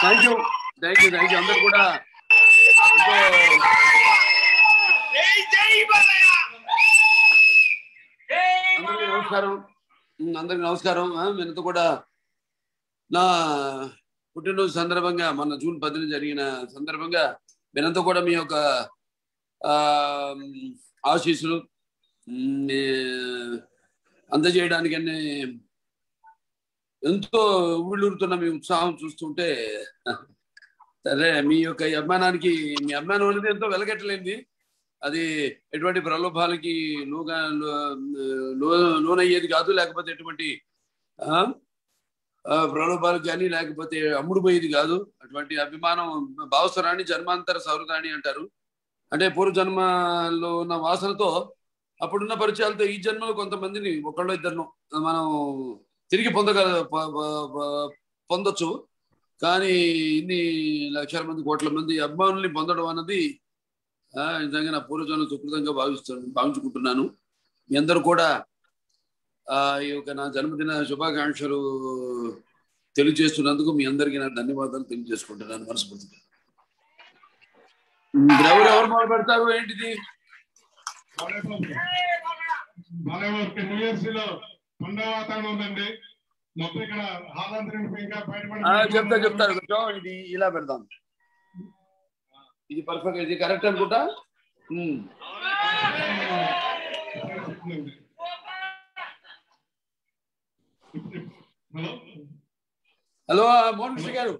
Thank you thank you thank you అందరు కూడా ఇంకో అందరికీ నమస్కారం ఉమ్, అందరికీ నమస్కారం ఆ, మీరంతా కూడా నా పుట్టినరోజు సందర్భంగా మొన్న జూన్ పదిన జరిగిన సందర్భంగా మీరంతా కూడా మీ యొక్క ఆ, ఆశీస్సులు ఉమ్, ఏ, అందజేయడానికి అన్ని ఎంతో ఊళ్ళూరుతున్న మీ ఉత్సాహం చూస్తుంటే సరే మీ యొక్క ఈ అభిమానానికి మీ అభిమానం అనేది ఎంతో వెలగట్టలేంది అది ఎటువంటి ప్రలోభాలకి లోగా లో- లోనయ్యేది కాదు లేకపోతే ఎటువంటి ఆ, ఆ, ప్రలోభాలకు కానీ లేకపోతే అమ్ముడు పోయేది కాదు అటువంటి అభిమానం భావస్వరాన్ని జన్మాంతర సౌరదాని అంటారు అంటే పూర్వ జన్మలో ఉన్న వాసనతో అప్పుడున్న పరిచయాలతో ఈ జన్మలో కొంతమందిని ఒకళ్ళు ఇద్దరు మనం తిరిగి పొందగల ప- ప- ప- పొందొచ్చు కానీ ఇన్ని లక్షల మంది కోట్ల మంది అభిమానుల్ని పొందడం అన్నది ఆ, నిజంగా నా పూర్వజన్మ సుకృతంగా భావిస్తాను భావించుకుంటున్నాను మీ అందరూ కూడా ఆ, ఈ యొక్క నా జన్మదిన శుభాకాంక్షలు తెలియజేస్తున్నందుకు మీ అందరికీ నా ధన్యవాదాలు తెలియజేసుకుంటున్నాను మనస్ఫూర్తిగా ఎవరు ఎవరు మొదలు పెడతారు ఏంటిది మనకి న్యూ ఇయర్స్ లో పండుగ వాతావరణం ఉందండి మొత్తం ఇక్కడ హాల్ అంతా నిండిపోయి ఇంకా ఆ, చెప్తా బయటపడి చెప్తారు కొంచెం ఇది ఇలా పెడదాం ఇది పర్ఫెక్ట్ ఇది కరెక్ట్ అనుకుంటా ఉమ్. హలో హలో మోహన్ కృష్ణ గారు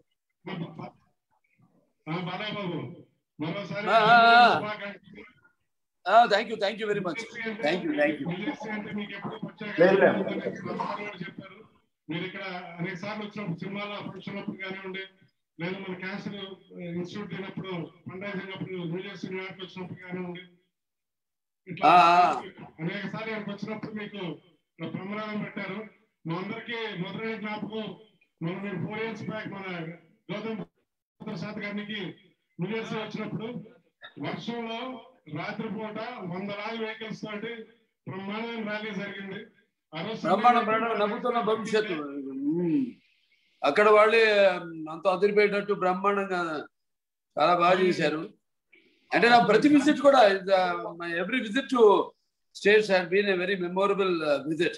ఆ, బాలయ్య బాబు మరోసారి ఆ, ఆ, ఆ. శుభాకాంక్షలు. Thank you thank you very much thank you thank you Vijayashri అంటే మీకు ఎప్పుడు ప్రత్యేక లేదు, లేదు. ఉందని నమస్కారం కూడా చెప్పారు మీరు ఇక్కడ అనేక సార్లు వచ్చినప్పుడు సినిమాలో ఫంక్షన్ అప్పుడు కానివ్వండి లేదా మన క్యాన్సర్ ఇన్స్టిట్యూట్ అయినప్పుడు ఫండ్ అయినప్పుడు న్యూజెర్సీ న్యూయార్క్ వచ్చినప్పుడు కానివ్వండి ఇట్లా ఆ, ఆ. అనేక సార్లు ఇక్కడికి వచ్చినప్పుడు మీకు ఇక్కడ బ్రహ్మరాగం పెట్టారు మా అందరికీ మొదలైన జ్ఞాపకం మనం మీరు ఫోర్ ఇయర్స్ బ్యాక్ మన గౌతమ్ ప్రసాద్ గారికి న్యూజెర్సీ వచ్చినప్పుడు వర్షంలో రాత్రిపూట వందలాది వెహికల్స్ తోటి బ్రహ్మాండమైన ర్యాలీ జరిగింది ఆ రోజు బ్రహ్మాండం బ్రహ్మాండం నవ్వుతున్న భవిష్యత్తు ఉమ్. అక్కడ వాళ్ళే అంత అదిరిపోయేటట్టు బ్రహ్మాండంగా చాలా బాగా చేశారు అంటే నా ప్రతి విజిట్ కూడా every visit to States had been a very memorable visit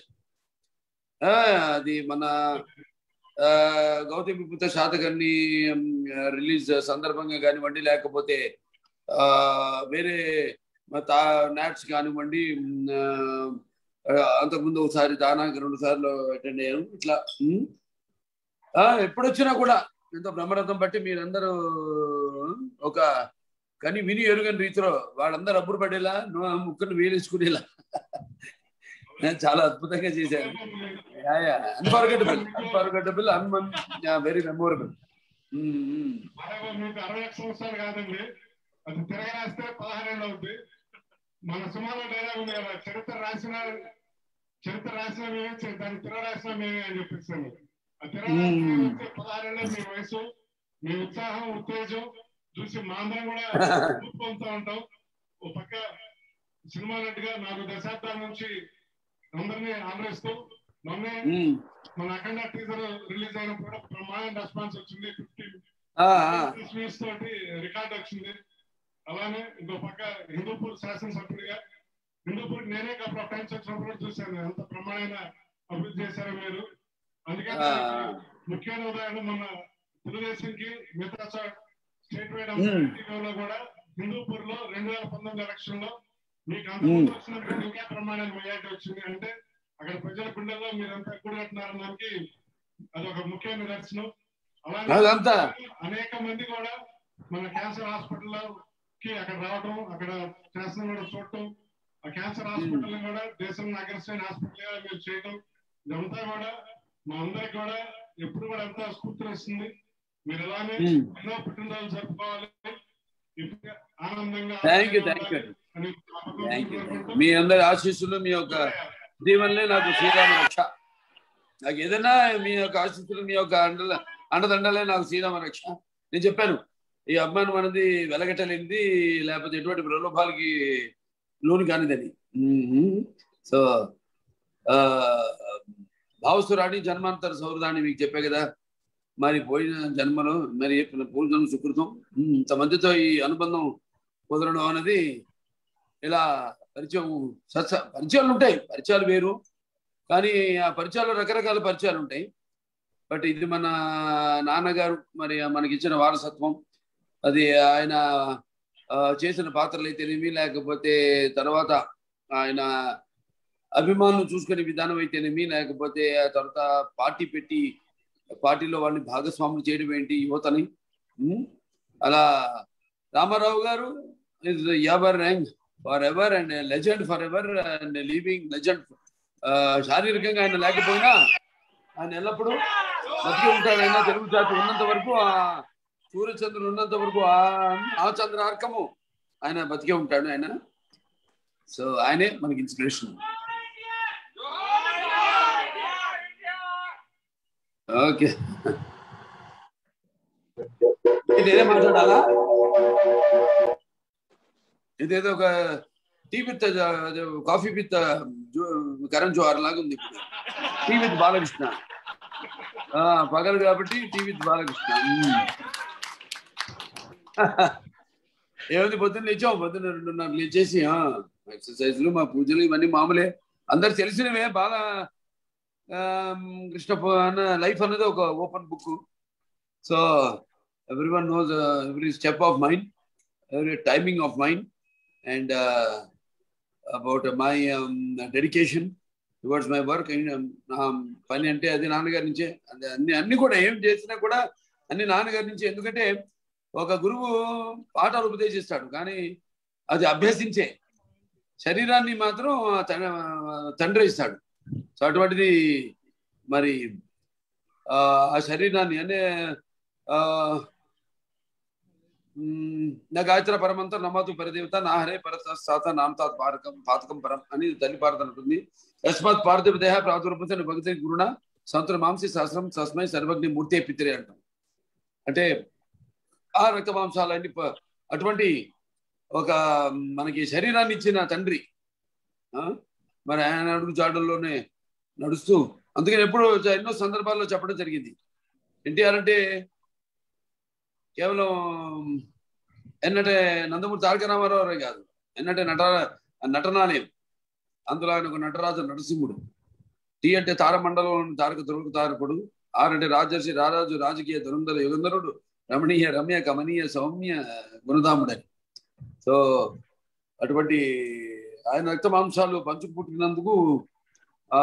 అది మన ఆ, గౌతమి పుత్ర శాతకర్ణి రిలీజ్ సందర్భంగా కానివ్వండి లేకపోతే ఆ, వేరే నాట్స్ కానివ్వండి ఉమ్, ఆ, అంతకుముందు ఒకసారి దానాకి రెండు సార్లు అటెండ్ అయ్యాను ఇట్లా ఉమ్. ఆ, ఎప్పుడొచ్చినా కూడా ఎంతో బ్రహ్మరథం బట్టి మీరందరూ ఒక కని విని ఎరుగని రీతిలో వాళ్ళందరూ అబ్బురు పడేలా నువ్వు ముక్కును వీలేసుకునేలా చాలా అద్భుతంగా చేశారు అన్ఫర్గెటబుల్ అన్ఫర్గెటబుల్ అన్మన్ వెరీ మెమోరబుల్ అరవై మీకు అరవై ఒక్క సంవత్సరాలు కాదండి అది తిరగరాస్తే పదహారేళ్ళు అవుద్ది మన సుమారు డైలాగ్ ఉంది కదా చరిత్ర రాసిన చరిత్ర రాసిన మేమే చరి- దాన్ని తిరగ రాసిన మేమే అని చెప్పేసాను ఆ తిరగ రాసిన వచ్చే పదహారేళ్ళ మీ వయసు మీ ఉత్సాహం ఉత్తేజం చూసి మా అందరం కూడా ఊపు పొందుతూ ఉంటాం ఓ పక్క సినిమా నటుగా నాలుగు దశాబ్దాల నుంచి అందరినీ ఆదరిస్తూ మొన్నే మన అఖండ టీజర్ రిలీజ్ అయినప్పుడు కూడా బ్రహ్మాండ రెస్పాన్స్ వచ్చింది ఫిఫ్టీ వ్యూస్ తోటి రికార్డ్ వచ్చింది అలానే ఇంకో పక్క హిందూపూర్ శాసనసభ్యుడిగా హిందూపూర్ నేనే కపుల్ ఆఫ్ టైమ్స్ వచ్చినప్పుడు కూడా చూశాను ఎంత ప్రమాణమైన అభివృద్ధి చేశారు మీరు అందుకని ఆ. ముఖ్యమైన ఉదాహరణ మన తెలుగుదేశంకి మిగతా చోట స్టేట్ వైడ్ మ్మ్. లో కూడా హిందూపూర్ లో రెండు వేల పంతొమ్మిది ఎలక్షన్ లో మీకు అంతకుముందు మ్మ్. వచ్చినప్పుడు ఇంకా ప్రమాణమైన మెజార్టీ వచ్చింది అంటే అక్కడ ప్రజల గుండెల్లో మీరంతా కూడగట్టున్నారనడానికి అది ఒక ముఖ్య నిదర్శనం అలాగే అదంతా. అనేక మంది కూడా మన క్యాన్సర్ హాస్పిటల్లో కి అక్కడ రావడం అక్కడ క్యాన్సర్ కూడా చూడటం ఆ క్యాన్సర్ హాస్పిటల్ కూడా దేశంలో అగ్రశ్రైన హాస్పిటల్ గా మీరు చేయడం ఇదంతా కూడా మా అందరికి కూడా ఎప్పుడు కూడా ఎంతో స్ఫూర్తినిస్తుంది మీరు ఎలానే Hmm. ఎన్నో పుట్టినరోజు జరుపుకోవాలి ఇప్పుడు ఆనందంగా థ్యాంక్ యూ థ్యాంక్ యూ అని థ్యాంక్ యూ మీ అందరి ఆశీస్సులు మీ యొక్క దీవెనలే నాకు శ్రీరామ రక్ష నాకు ఏదైనా మీ యొక్క ఆశీస్సులు మీ యొక్క అండల అండదండలే నాకు శ్రీరామ రక్ష నేను చెప్పాను ఈ అభిమానం అనేది వెలగట్టలేనిది లేకపోతే ఎటువంటి ప్రలోభాలకి లోను కానిదని సో భావసురాణి జన్మాంతర సౌరదాన్ని మీకు చెప్పే కదా మరి పోయిన జన్మలో మరి పూర్వజన్మ సుకృతం ఉమ్, ఇంతమందితో ఈ అనుబంధం కుదరడం అనేది ఇలా పరిచయం సత్స పరిచయాలు ఉంటాయి పరిచయాలు వేరు కానీ ఆ పరిచయాలు రకరకాల పరిచయాలు ఉంటాయి బట్ ఇది మన నాన్నగారు మరి మనకి ఇచ్చిన వారసత్వం అది ఆయన ఆ, చేసిన పాత్రలు అయితేనేమి లేకపోతే తర్వాత ఆయన అభిమానులు చూసుకునే విధానం అయితేనేమి లేకపోతే ఆ తర్వాత పార్టీ పెట్టి పార్టీలో వాళ్ళని భాగస్వాములు చేయడం ఏంటి యువతని ఉమ్, అలా Ramarao garu is ever rank for ever and legend for ever and living legend శారీరకంగా ఆయన లేకపోయినా ఆయన ఎల్లప్పుడూ బతికి ఉంటాడు ఆయన తెలుగు జాతి ఉన్నంత వరకు ఆ సూర్యచంద్రుడు ఉన్నంత వరకు ఆ ఆ చంద్రార్కము ఆయన బతికే ఉంటాడు ఆయన సో ఆయనే మనకి ఇన్స్పిరేషన్ ఓకే నేనే మాట్లాడాలా ఇదేదో ఒక tea with coffee with Karan Johar లాగా ఉంది ఇప్పుడు టీ విత్ బాలకృష్ణ ఆ, పగలు కాబట్టి టీ విత్ బాలకృష్ణ మ్మ్. ఏముంది పొద్దున్న లేచాం పొద్దున్న రెండున్నర లేచేసి ఎక్సర్సైజ్లు మా పూజలు ఇవన్నీ మామూలే అందరు తెలిసినవే బాగా ఆమ్, కృష్ణ ప- అన్న లైఫ్ అనేది ఒక open book so every one knows every step of mind every timing of mind and about my dedication towards my work నా పని అంటే అది నాన్నగారి నుంచే అది అన్ని అన్ని కూడా ఏం చేసినా కూడా అన్ని నాన్నగారి నుంచి ఎందుకంటే ఒక గురువు పాఠాలు ఉపదేశిస్తాడు కానీ అది అభ్యసించే శరీరాన్ని మాత్రం తన తండ్రి ఇస్తాడు సో అటువంటిది మరి ఆ ఆ శరీరాన్ని అంటే ఆ మ్, నా గాయత్ర పరమంత నమతు పరిదేవత నా హరే పరసాత నామతాత్ పారకం పాతకం పరం అని తల్లి పారత ఉంటుంది యస్మాత్ పార్థివ దేహ ప్రాదుర్భత భగతి గురుణ సంతుల మాంసి శాస్త్రం తస్మై సర్వజ్ఞ మూర్తి పిత్రే అంటాం అంటే ఆ రక్త మాంసాలన్నీ ప- అటువంటి ఒక మనకి శరీరాన్ని ఇచ్చిన తండ్రి ఆ? మరి ఆయన అడుగు జాడల్లోనే నడుస్తూ అందుకని ఎప్పుడు ఎన్నో సందర్భాల్లో చెప్పడం జరిగింది ఎన్టీఆర్ అంటే కేవలం ఎన్నటే నందమూరి తారక రామారావు కాదు ఎన్నటే నట నటనాలయం అందులో ఆయన ఒక నటరాజు నరసింహుడు టీ అంటే తారమండలం తారక దుర్గ తారకుడు ఆర్ అంటే రాజర్షి రారాజు రాజకీయ ధనుందర యుగంధరుడు రమణీయ రమ్య కమనీయ సౌమ్య గుణధాముడని సో అటువంటి ఆయన రక్త మాంసాలు పంచు పుట్టినందుకు ఆ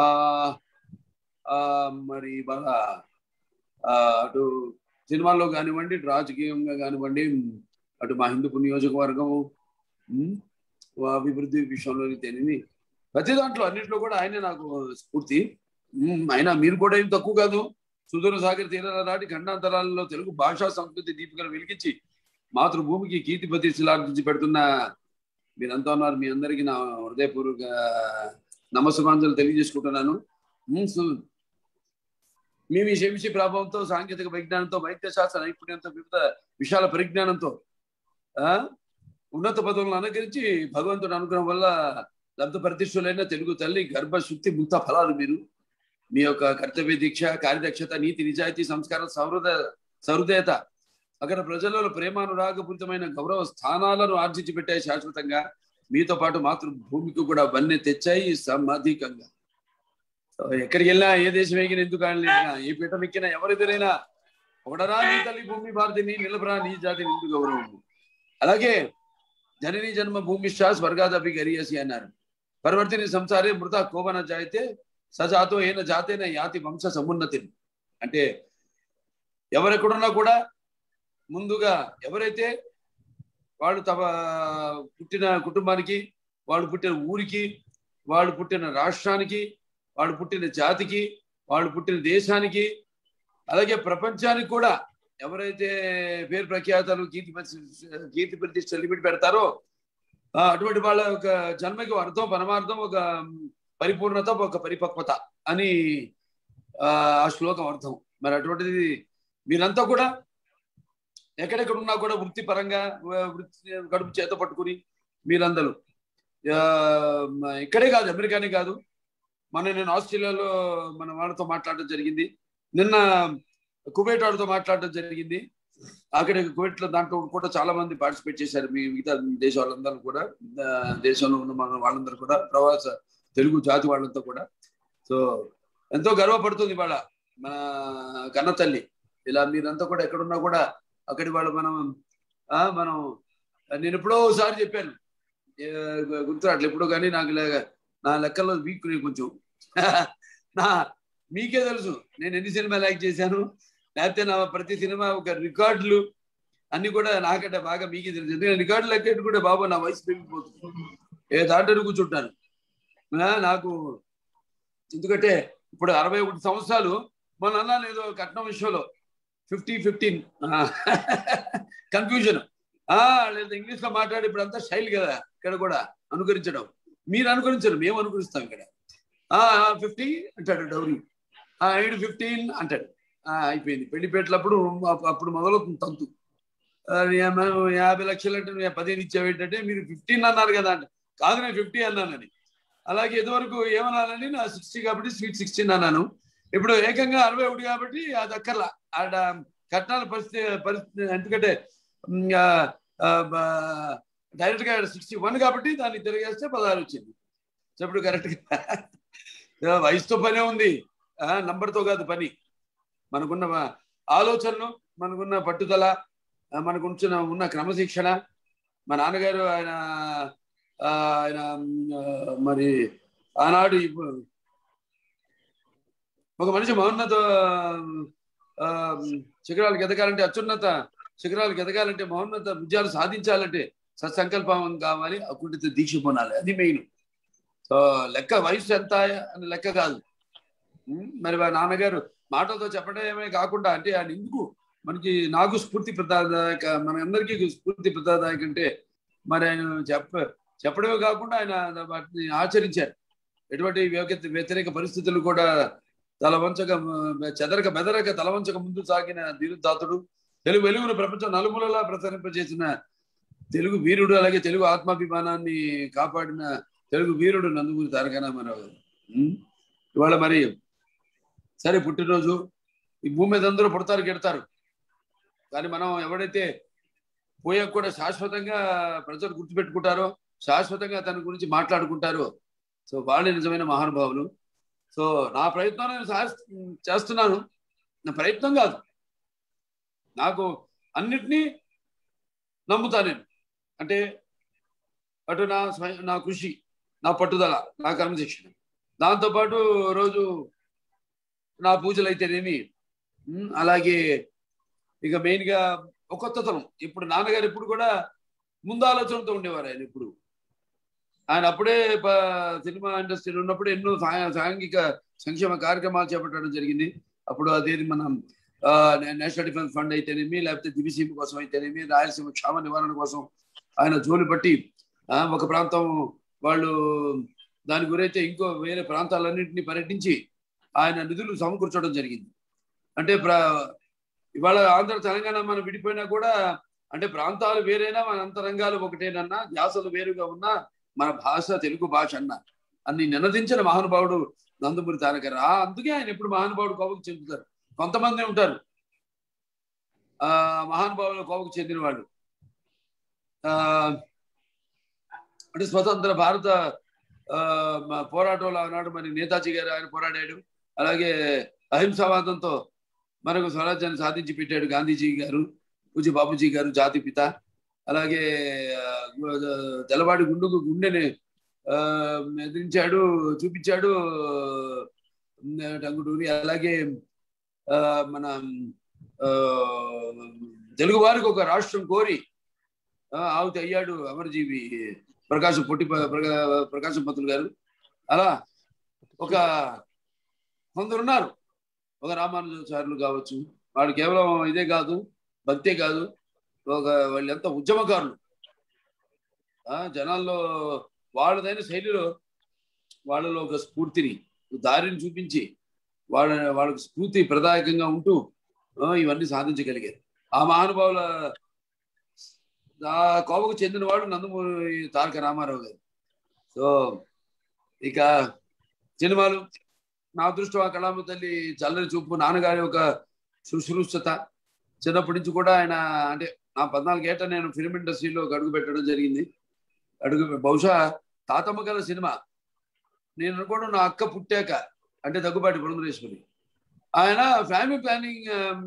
ఆ మరి బాగా ఆ, అటు సినిమాల్లో కానివ్వండి ఇటు రాజకీయంగా కానివ్వండి అటు మా హిందూ నియోజకవర్గం ఉమ్, అభివృద్ధి విషయంలో తెలియని ప్రతి దాంట్లో అన్నింటిలో కూడా ఆయనే నాకు స్ఫూర్తి ఉమ్, అయినా మీరు కూడా ఏం తక్కువ కాదు సుదూర సాగర్ తీరాల దాటి ఖండాంతరాలలో తెలుగు భాషా సంస్కృతి దీపికలు వెలిగించి మాతృభూమికి కీర్తి ప్రతిష్టలార్జించి పెడుతున్న మీరంతా ఉన్నారు మీ అందరికీ నా హృదయపూర్వక నమస్కారాంజలు తెలియజేసుకుంటున్నాను ఉమ్, సు- మేము ఈ శంసి ప్రభావంతో సాంకేతిక విజ్ఞానంతో వైద్య శాస్త్ర నైపుణ్యంతో వివిధ విశాల పరిజ్ఞానంతో ఆ ఉన్నత పదవులను అనుకరించి భగవంతుడి అనుగ్రహం వల్ల లబ్ధ ప్రతిష్ఠులైన తెలుగు తల్లి గర్భ శుద్ధి ముక్త ఫలాలు మీరు మీ యొక్క కర్తవ్య దీక్ష కార్యదక్షత నీతి నిజాయితీ సంస్కారం సౌహృద సహృదయత అక్కడ ప్రజలలో ప్రేమానురాగపూరితమైన గౌరవ స్థానాలను ఆర్జించి పెట్టాయి శాశ్వతంగా మీతో పాటు మాతృభూమికి కూడా వన్నె తెచ్చాయి సమధికంగా సో ఎక్కడికి వెళ్ళినా ఏ దేశం ఎగిన ఎందుకు ఆడలేనా ఏ పీఠం ఎక్కినా ఎవరెదురైనా ఒకడరా నీ తల్లి భూమి భారతిని నిలబరా నీ జాతి నిండు గౌరవం అలాగే జనని జన్మ భూమిశ్చ స్వర్గాదపి గరియసి అన్నారు పరివర్తిని సంసారే మృత కోపన జాయితే సజాతో ఏన జాతేన యాతి వంశ సమున్నతి అంటే ఎవరెక్కడున్నా కూడా ముందుగా ఎవరైతే వాళ్ళు తమ పుట్టిన కుటుంబానికి వాళ్ళు పుట్టిన ఊరికి వాళ్ళు పుట్టిన రాష్ట్రానికి వాళ్ళు పుట్టిన జాతికి వాళ్ళు పుట్టిన దేశానికి అలాగే ప్రపంచానికి కూడా ఎవరైతే పేరు ప్రఖ్యాతలు కీర్తి ప్రతి- కీర్తి ప్రతిష్ట లిమిట్ పెడతారో ఆ, అటువంటి వాళ్ళ యొక్క జన్మకి ఒక అర్థం పరమార్థం ఒక పరిపూర్ణత ఒక పరిపక్వత అని ఆ ఆ శ్లోకం అర్థం మరి అటువంటిది మీరంతా కూడా ఎక్కడెక్కడ ఉన్నా కూడా వృత్తిపరంగా వ- వృత్తి గడుపు చేత పట్టుకుని మీరందరూ ఆ, మ- ఇక్కడే కాదు అమెరికానే కాదు మన నేను ఆస్ట్రేలియాలో మన వాళ్ళతో మాట్లాడడం జరిగింది నిన్న కువైట్ వాడితో మాట్లాడడం జరిగింది అక్కడ కువైట్ లో దాంట్లో కూడా చాలా మంది పార్టిసిపేట్ చేశారు మీ మిగతా దేశ వాళ్ళందరూ కూడా ఆ, దేశంలో ఉన్న మన వాళ్ళందరూ కూడా ప్రవాస తెలుగు జాతి వాళ్ళంతా కూడా సో ఎంతో గర్వపడుతుంది ఇవాళ మన కన్న తల్లి ఇలా మీరంతా కూడా ఎక్కడున్నా కూడా అక్కడి వాళ్ళు మనం ఆ, మనం నేను ఎప్పుడో ఒకసారి చెప్పాను ఏ, గుర్తురాట్లేదు ఎప్పుడో కానీ నాకు లే- నా లెక్కల్లో వీక్ నేను కొంచెం నా మీకే తెలుసు నేను ఎన్ని సినిమా లైక్ చేశాను లేకపోతే నా ప్రతి సినిమా ఒక రికార్డులు అన్ని కూడా నాకంటే బాగా మీకే తెలుసు ఎందుకంటే రికార్డులు లెక్కేట్టు కూడా బాబు నా వయసు పెరిగిపోతుంది ఏ దాంట్లో కూర్చుంటాను ఆ, నాకు ఎందుకంటే ఇప్పుడు అరవై ఒకటి సంవత్సరాలు మొన్న అన్నాను ఏదో కట్నం విషయంలో ఫిఫ్టీ ఫిఫ్టీన్ కన్ఫ్యూజన్ లేదా ఇంగ్లీష్ లో మాట్లాడి ఇప్పుడు అంతా స్టైల్ కదా ఇక్కడ కూడా అనుకరించడం మీరు అనుకరించరు మేము అనుకరిస్తాం ఇక్కడ ఫిఫ్టీ అంటాడు డౌరీ ఐదు ఫిఫ్టీన్ అంటాడు ఆ, అయిపోయింది పెళ్లిపేటలప్పుడు అప్పు- అప్పుడు మొదలవుతుంది తంతు ఆ, యా- మనం యాభై లక్షలు అంటే నువ్వు పదిహేను ఇచ్చావు ఏంటంటే మీరు ఫిఫ్టీన్ అన్నారు కదా అంటే కాదు నేను ఫిఫ్టీ అన్నానని అలాగే ఇదివరకు ఏమన్నానని నా సిక్స్టీ కాబట్టి స్వీట్ సిక్స్టీన్ అన్నాను ఇప్పుడు ఏకంగా అరవై ఒకటి కాబట్టి అది అక్కర్లా ఆడ కట్నాల పరిస్థితి పరిస్థితి ఎందుకంటే ఉమ్, ఆ, ఆ, బ- డైరెక్ట్ గా సిక్స్టీ వన్ కాబట్టి దాన్ని తిరిగేస్తే పదహారు వచ్చింది సో ఇప్పుడు కరెక్ట్ గా వయసుతో పనే ఉంది ఆ, నంబర్తో కాదు పని మనకున్న మ- ఆలోచనలు మనకున్న పట్టుదల ఆ, మనకు ఉంచిన ఉన్న క్రమశిక్షణ మా నాన్నగారు ఆయన ఆ, ఆయన ఉమ్, ఆ, మరి ఆనాడు ఇప్పు- ఒక మనిషి మహోన్నత ఆ, శిఖరాలకు ఎదగాలంటే అత్యున్నత శిఖరాలకు ఎదగాలంటే మహోన్నత విజయాలు సాధించాలంటే సత్సంకల్పం కావాలి అకుంఠిత దీక్ష పొందాలి అది మెయిన్ సో లెక్క వయసు ఎంత అని లెక్క కాదు ఉమ్, మరి మా నాన్నగారు మాటలతో చెప్పడమే కాకుండా అంటే ఆయన ఎందుకు మనకి నాకు స్ఫూర్తి ప్రదాదాయక మన అందరికీ స్ఫూర్తి ప్రదాదాయక అంటే మరి ఆయన చెప్ప చెప్పడమే కాకుండా ఆయన వాటిని ఆచరించారు ఎటువంటి వ్యక్తి వ్యతిరేక పరిస్థితులు కూడా తల వంచక చెదరక బెదరక తల వంచక ముందు సాగిన ధీరుదాతుడు తెలుగు వెలుగును ప్రపంచం నలుమూలలా ప్రసరింపజేసిన తెలుగు వీరుడు అలాగే తెలుగు ఆత్మాభిమానాన్ని కాపాడిన తెలుగు వీరుడు నందమూరి తారక రామారావు గారు. ఉమ్. ఇవాళ మరి సరే పుట్టినరోజు ఈ భూమి మీద అందరూ పుడతారు గెడతారు కానీ మనం ఎవడైతే పోయాక కూడా శాశ్వతంగా ప్రజలు గుర్తుపెట్టుకుంటారో శాశ్వతంగా తన గురించి మాట్లాడుకుంటారో సో వాళ్ళే నిజమైన మహానుభావులు సో నా ప్రయత్నం నేను సాస్- చేస్తున్నాను నా ప్రయత్నం కాదు నాకు అన్నిటినీ నమ్ముతా నేను అంటే అటు నా స్వయం నా కృషి నా పట్టుదల నా క్రమశిక్షణ దాంతోపాటు రోజు నా పూజలు అయితేనేమి ఉమ్, అలాగే ఇక మెయిన్ గా ఒక కొత్తతనం ఇప్పుడు నాన్నగారు ఎప్పుడు కూడా ముందు ఆలోచనతో ఉండేవారు ఆయన ఇప్పుడు ఆయన అప్పుడే ప- సినిమా ఇండస్ట్రీలో ఉన్నప్పుడు ఎన్నో సా- సాంఘిక సంక్షేమ కార్యక్రమాలు చేపట్టడం జరిగింది అప్పుడు అదేది మనం ఆ, నే- నేషనల్ డిఫెన్స్ ఫండ్ అయితేనేమి లేకపోతే దివిసీమ కోసం అయితేనేమి రాయలసీమ క్షామ నివారణ కోసం ఆయన జోలు పట్టి ఆ, ఒక ప్రాంతం వాళ్ళు దాని గురైతే ఇంకో వేరే ప్రాంతాలన్నింటినీ పర్యటించి ఆయన నిధులు సమకూర్చడం జరిగింది అంటే ప్ర ఇవాళ ఆంధ్ర తెలంగాణ మనం విడిపోయినా కూడా అంటే ప్రాంతాలు వేరైనా మన అంతరంగాలు ఒకటేనన్నా ధ్యాసలు వేరుగా ఉన్నా మన భాష తెలుగు భాష అన్న అన్ని నినదించిన మహానుభావుడు నందమూరి తారక రా అందుకే ఆయన ఎప్పుడు మహానుభావుడు కోవకు చెందుతారు కొంతమంది ఉంటారు ఆ మహానుభావుల కోవకు చెందిన వాళ్ళు ఆ అంటే స్వతంత్ర భారత ఆ, మ- పోరాటంలో ఆనాడు మరి నేతాజీ గారు ఆయన పోరాడాడు అలాగే అహింసావాదంతో మనకు స్వరాజ్యాన్ని సాధించి పెట్టాడు గాంధీజీ గారు పూజ బాబుజీ గారు జాతి పిత అలాగే ఆ, తెల్లవాడి గుండుకు గుండెని ఆ, ఎదిరించాడు చూపించాడు ఉమ్, టంగుటూరి అలాగే ఆ, మన ఆ, తెలుగు వారికి ఒక రాష్ట్రం కోరి ఆ, ఆవుతి అయ్యాడు అమరజీవి ప్రకాశం పొట్టి ప- ప్రకా- ప్రకాశం పంతులు గారు అలా ఒక కొందరున్నారు ఒక రామానుజాచార్యులు కావచ్చు వాళ్ళు కేవలం ఇదే కాదు భక్తే కాదు ఒక వాళ్ళు ఎంత ఉద్యమకారులు ఆ, జనాల్లో వాళ్ళదైన శైలిలో వాళ్ళలో ఒక స్ఫూర్తిని దారిని చూపించి వాళ్ళ వాళ్ళకు స్ఫూర్తి ప్రదాయకంగా ఉంటూ ఆ, ఇవన్నీ సాధించగలిగారు ఆ మహానుభావుల ఆ కోవకు చెందిన వాడు నందమూరి తారక రామారావు గారు సో ఇక సినిమాలు నా అదృష్టం ఆ కళామ తల్లి చల్లని చూపు నాన్నగారి ఒక శుశ్రూషత చిన్నప్పటి నుంచి కూడా ఆయన అంటే నా పద్నాలుగు ఏట నేను ఫిల్మ్ ఇండస్ట్రీలో అడుగు పెట్టడం జరిగింది అడుగు బహుశా తాతమ్మ గల సినిమా నేను అనుకోవడం నా అక్క పుట్టాక అంటే దగ్గుబాటి పురంధరేశ్వరి ఆయన ఫ్యామిలీ ప్లానింగ్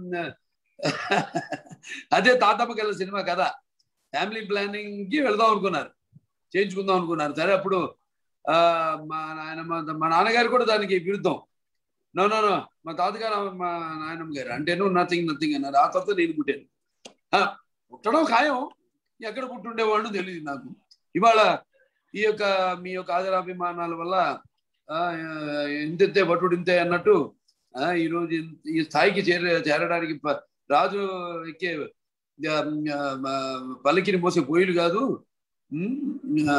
అదే తాతమ్మ గల సినిమా కదా ఫ్యామిలీ ప్లానింగ్ కి వెళదాం అనుకున్నారు చేయించుకుందాం అనుకున్నారు సరే అప్పుడు ఆ, మా నాయన మా నాన్నగారు కూడా దానికి విరుద్ధం నో నో నో మా తాతగారు మా నాయనమ్మ గారు అంటే నువ్వు నథింగ్ నథింగ్ అన్నారు ఆ తర్వాత నేను పుట్టాను ఆ, పుట్టడం ఖాయం ఎక్కడ పుట్టుండేవాళ్ళు తెలియదు నాకు ఇవాళ ఈ యొక్క మీ యొక్క ఆదరాభిమానాల వల్ల ఆ, ఇంతింతే భటుడు ఇంతే అన్నట్టు ఆ, ఈ రోజు ఇంత- ఈ స్థాయికి చేర చేరడానికి ప- రాజు ఎక్కే ఆ, ఆ, పలికిని మోసే పోయిలు కాదు ఉమ్, ఆ,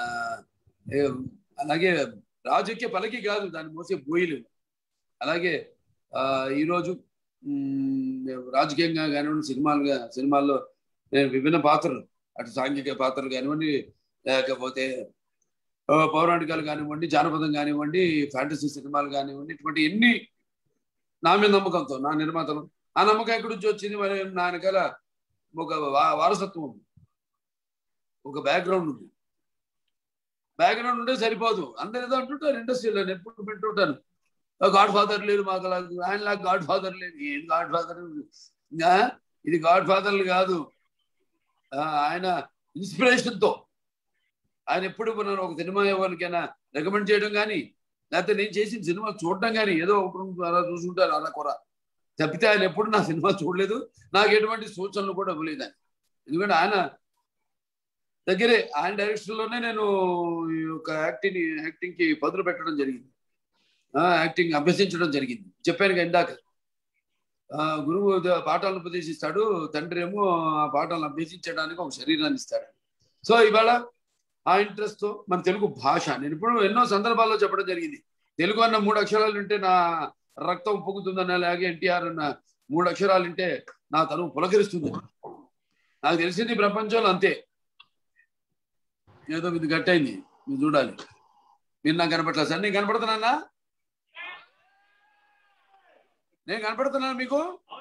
ఏ, అలాగే రాజు ఎక్కే పలకి కాదు దాన్ని మోసే బోయిలు అలాగే ఆ, ఈరోజు ఉమ్, రాజకీయంగా కానివ్వండి సినిమాలుగా సినిమాల్లో నేను విభిన్న పాత్రలు అటు సాంఘిక పాత్రలు కానివ్వండి లేకపోతే ఆ, పౌరాణికాలు కానివ్వండి జానపదం కానివ్వండి ఫ్యాంటసీ సినిమాలు కానివ్వండి ఇటువంటి ఎన్ని నా మీద నమ్మకంతో నా నిర్మాతలు ఆ నమ్మకం ఎక్కడి నుంచి వచ్చింది మరి నా వెనకాల ఒక వా- వారసత్వం ఉంది ఒక బ్యాక్గ్రౌండ్ ఉంది బ్యాక్గ్రౌండ్ ఉంటే సరిపోదు అందరు ఏదో అంటుంటారు ఇండస్ట్రీలో నేను ఎప్పుడు వింటుంటాను గాడ్ ఫాదర్ లేరు మాకు అలా ఆయన లాగా గాడ్ ఫాదర్ లేదు ఏం గాడ్ ఫాదర్ ఇది గాడ్ ఫాదర్లు కాదు ఆ, ఆయన ఇన్స్పిరేషన్ తో ఆయన ఎప్పుడు నన్ను ఒక సినిమా ఎవరికైనా రికమెండ్ చేయడం కానీ లేకపోతే నేను చేసిన సినిమా చూడడం కానీ ఏదో ఒకటి రెండు అలా చూసుకుంటారు అలా కూర తప్పితే ఆయన ఎప్పుడు నా సినిమా చూడలేదు నాకు ఎటువంటి సూచనలు కూడా ఇవ్వలేదు ఆయన ఎందుకంటే ఆయన దగ్గరే ఆయన డైరెక్షన్ లోనే నేను ఈ యొక్క యాక్టింగ్ యాక్టింగ్ కి పదులు పెట్టడం జరిగింది ఆ, యాక్టింగ్ అభ్యసించడం జరిగింది చెప్పాను కదా ఇందాక ఆ, గురువు ద- పాఠాలను ఉపదేశిస్తాడు తండ్రి ఏమో ఆ పాఠాలను అభ్యసించడానికి ఒక శరీరాన్ని ఇస్తాడు సో ఇవాళ ఆ ఇంట్రెస్ట్ తో మన తెలుగు భాష నేను ఇప్పుడు ఎన్నో సందర్భాల్లో చెప్పడం జరిగింది తెలుగు అన్న మూడు అక్షరాలు ఉంటే నా రక్తం పొగుతుందన్న అలాగే ఎన్టీఆర్ అన్న మూడు అక్షరాలు ఉంటే నా తను పులకరిస్తుంది నాకు తెలిసింది ఈ ప్రపంచంలో అంతే ఏదో ఇది గట్టయింది మీరు చూడాలి మీరు నాకు కనపట్లేదు సార్ నేను కనపడుతున్నానా నేను కనపడుతున్నాను మీకు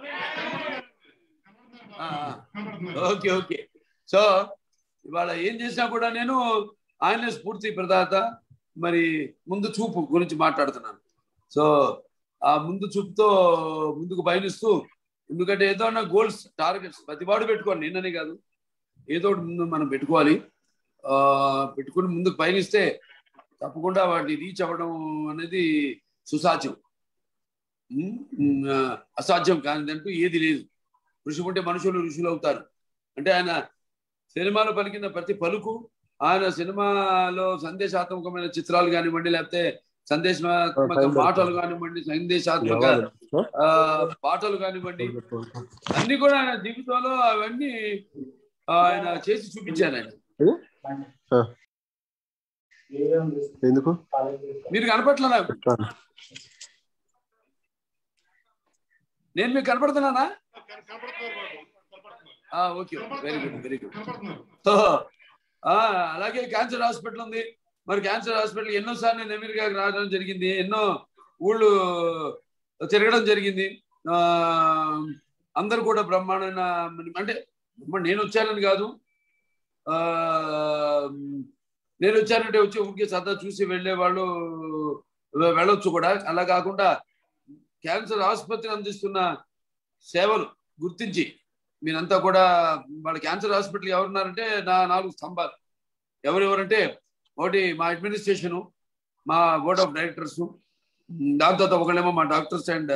ఆ, ఆ. ఓకే ఓకే సో ఇవాళ ఏం చేసినా కూడా నేను ఆయన స్ఫూర్తి ప్రదాత మరి ముందు చూపు గురించి మాట్లాడుతున్నాను సో ఆ ముందు చూపుతో ముందుకు పయనిస్తూ ఎందుకంటే ఏదో గోల్స్ టార్గెట్స్ ప్రతివాడు పెట్టుకోవాలి నిన్ననే కాదు ఏదో ఒకటి ముందు మనం పెట్టుకోవాలి ఆ పెట్టుకుని ముందుకు పయనిస్తే తప్పకుండా వాటిని రీచ్ అవ్వడం అనేది సుసాధ్యం ఉమ్, ఉమ్, ఆ, అసాధ్యం కానిదంటూ ఏది లేదు ఋషి ఉంటే మనుషులు ఋషులు అవుతారు అంటే ఆయన సినిమాలో పలికిన ప్రతి పలుకు ఆయన సినిమాలో సందేశాత్మకమైన చిత్రాలు కానివ్వండి లేకపోతే సందేశాత్మక మాటలు కానివ్వండి సందేశాత్మక ఆ, పాటలు కానివ్వండి అన్ని కూడా ఆయన జీవితంలో అవన్నీ ఆయన చేసి చూపించారు ఆయన ఎందుకు మీరు కనపట్ల నాకు నేను మీకు కనపడుతున్నానా ఆ, okay okay very good very good so ఆ, అలాగే క్యాన్సర్ హాస్పిటల్ ఉంది మరి క్యాన్సర్ హాస్పిటల్ ఎన్నో సార్లు నేను అమెరికాకి రావడం జరిగింది ఎన్నో ఊళ్ళు తిరగడం జరిగింది ఆ అందరు కూడా బ్రహ్మాండమైన అంటే బ్రహ్మ- నేను వచ్చానని కాదు ఆ నేను వచ్చానంటే వచ్చి ఊరికే సరదా చూసి వెళ్ళే వాళ్ళు వెళ్ళొచ్చు కూడా అలా కాకుండా క్యాన్సర్ ఆసుపత్రి అందిస్తున్న సేవలు గుర్తించి మీరంతా కూడా వాళ్ళ క్యాన్సర్ హాస్పిటల్ ఎవరున్నారంటే నా నాలుగు స్తంభాలు ఎవరెవరంటే ఒకటి మా అడ్మినిస్ట్రేషను మా బోర్డ్ ఆఫ్ డైరెక్టర్స్ దాని తర్వాత ఒకళ్ళేమో మా డాక్టర్స్ అండ్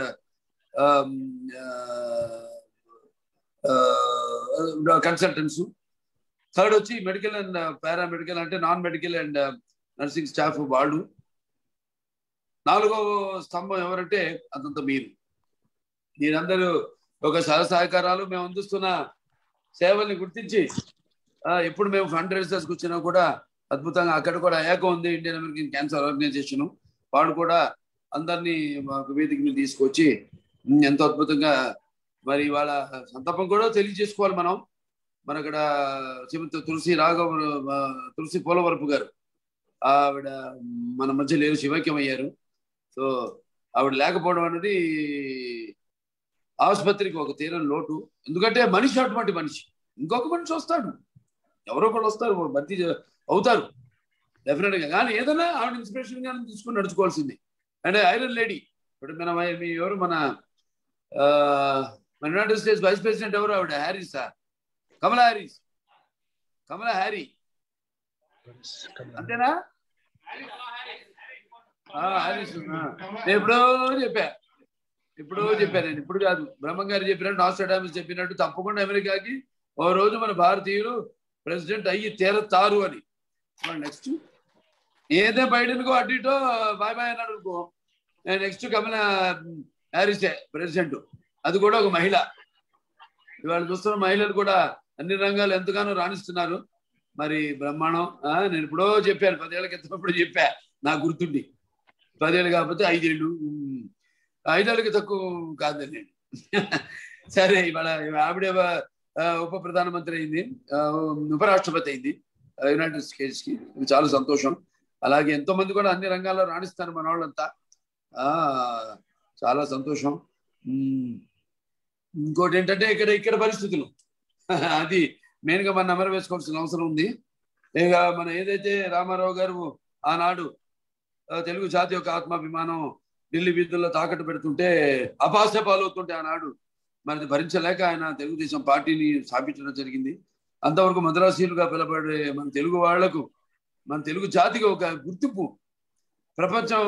కన్సల్టెంట్స్ థర్డ్ వచ్చి మెడికల్ అండ్ పారామెడికల్ అంటే non medical and nursing staff వాళ్ళు నాలుగో స్తంభం ఎవరంటే అదంతా మీరు మీరందరూ ఒక సహ సహకారాలు మేము అందిస్తున్న సేవల్ని గుర్తించి ఆ, ఎప్పుడు మేము ఫండ్ రైజర్స్కి వచ్చినా కూడా అద్భుతంగా అక్కడ కూడా ఏకం ఉంది ఇండియన్ అమెరికన్ క్యాన్సర్ ఆర్గనైజేషన్ వాడు కూడా అందరినీ మాకు వేదిక మీద తీసుకొచ్చి ఉమ్, ఎంతో అద్భుతంగా మరి వాళ్ళ సంతాపం కూడా తెలియజేసుకోవాలి మనం మన ఇక్కడ శ్రీమతి తులసి రాఘవ ఆ, తులసి పోలవరపు గారు ఆవిడ మన మధ్య లేరు శివైక్యం అయ్యారు సో ఆవిడ లేకపోవడం అనేది ఆసుపత్రికి ఒక తీరం లోటు ఎందుకంటే మనిషి అటువంటి మనిషి ఇంకొక మనిషి వస్తాడు ఎవరో ఒకళ్ళు వస్తారు భర్తీ చే- అవుతారు డెఫినెట్ గా కానీ ఏదైనా ఆవిడ ఇన్స్పిరేషన్ గా తీసుకుని నడుచుకోవాల్సింది అంటే ఐరన్ లేడీ ఇప్పుడు మన మీ ఎవరు మన ఆ, మన యునైటెడ్ స్టేట్స్ వైస్ ప్రెసిడెంట్ ఎవరు ఆవిడ హ్యారీసా కమలా హ్యారీస్ కమలా హ్యారీ అంతేనా ఆ, హ్యారీస్ ఆ. నేను ఎప్పుడో చెప్పా ఇప్పుడు చెప్పాను నేను ఇప్పుడు కాదు బ్రహ్మం గారు చెప్పినట్టు నాస్ట్రాడామస్ చెప్పినట్టు తప్పకుండా అమెరికాకి ఓ రోజు మన భారతీయులు ప్రెసిడెంట్ అయ్యి తీరతారు అని నెక్స్ట్ ఏదే బైడెన్కో అటు ఇటో బాయ్ బాయ్ అన్నాడు అనుకో నెక్స్ట్ కమలా హ్యారిసే ప్రెసిడెంట్ అది కూడా ఒక మహిళ ఇవాళ చూస్తున్న మహిళలు కూడా అన్ని రంగాలు ఎంతగానో రాణిస్తున్నారు మరి బ్రహ్మాండం ఆ, నేను ఎప్పుడో చెప్పాను పదేళ్ల క్రితం ఎప్పుడో చెప్పా నాకు గుర్తుండి పదేళ్ళు కాకపోతే ఐదేళ్ళు ఉమ్, ఐదేళ్ళకి తక్కువ కాదని నేను సరే ఇవాళ ఆవిడ ఆ, ఉప ప్రధానమంత్రి అయింది ఆ, ఉపరాష్ట్రపతి అయింది ఆ, యునైటెడ్ స్టేట్స్ కి ఇది చాలా సంతోషం అలాగే ఎంతో మంది కూడా అన్ని రంగాల్లో రాణిస్తారు మన వాళ్ళంతా ఆ చాలా సంతోషం ఉమ్, ఇంకోటి ఏంటంటే ఇక్కడ ఇక్కడ పరిస్థితులు అది మెయిన్ గా మన నెమరు వేసుకోవాల్సిన అవసరం ఉంది ఇక మన ఏదైతే రామారావు గారు ఆనాడు ఆ, తెలుగు జాతి యొక్క ఆత్మాభిమానం ఢిల్లీ వీధుల్లో తాకట్టు పెడుతుంటే అపాస్య పాలవుతుంటే ఆనాడు మనది భరించలేక ఆయన తెలుగుదేశం పార్టీని స్థాపించడం జరిగింది అంతవరకు మద్రాసీలుగా పిలబడే మన తెలుగు వాళ్లకు మన తెలుగు జాతికి ఒక గుర్తింపు ప్రపంచం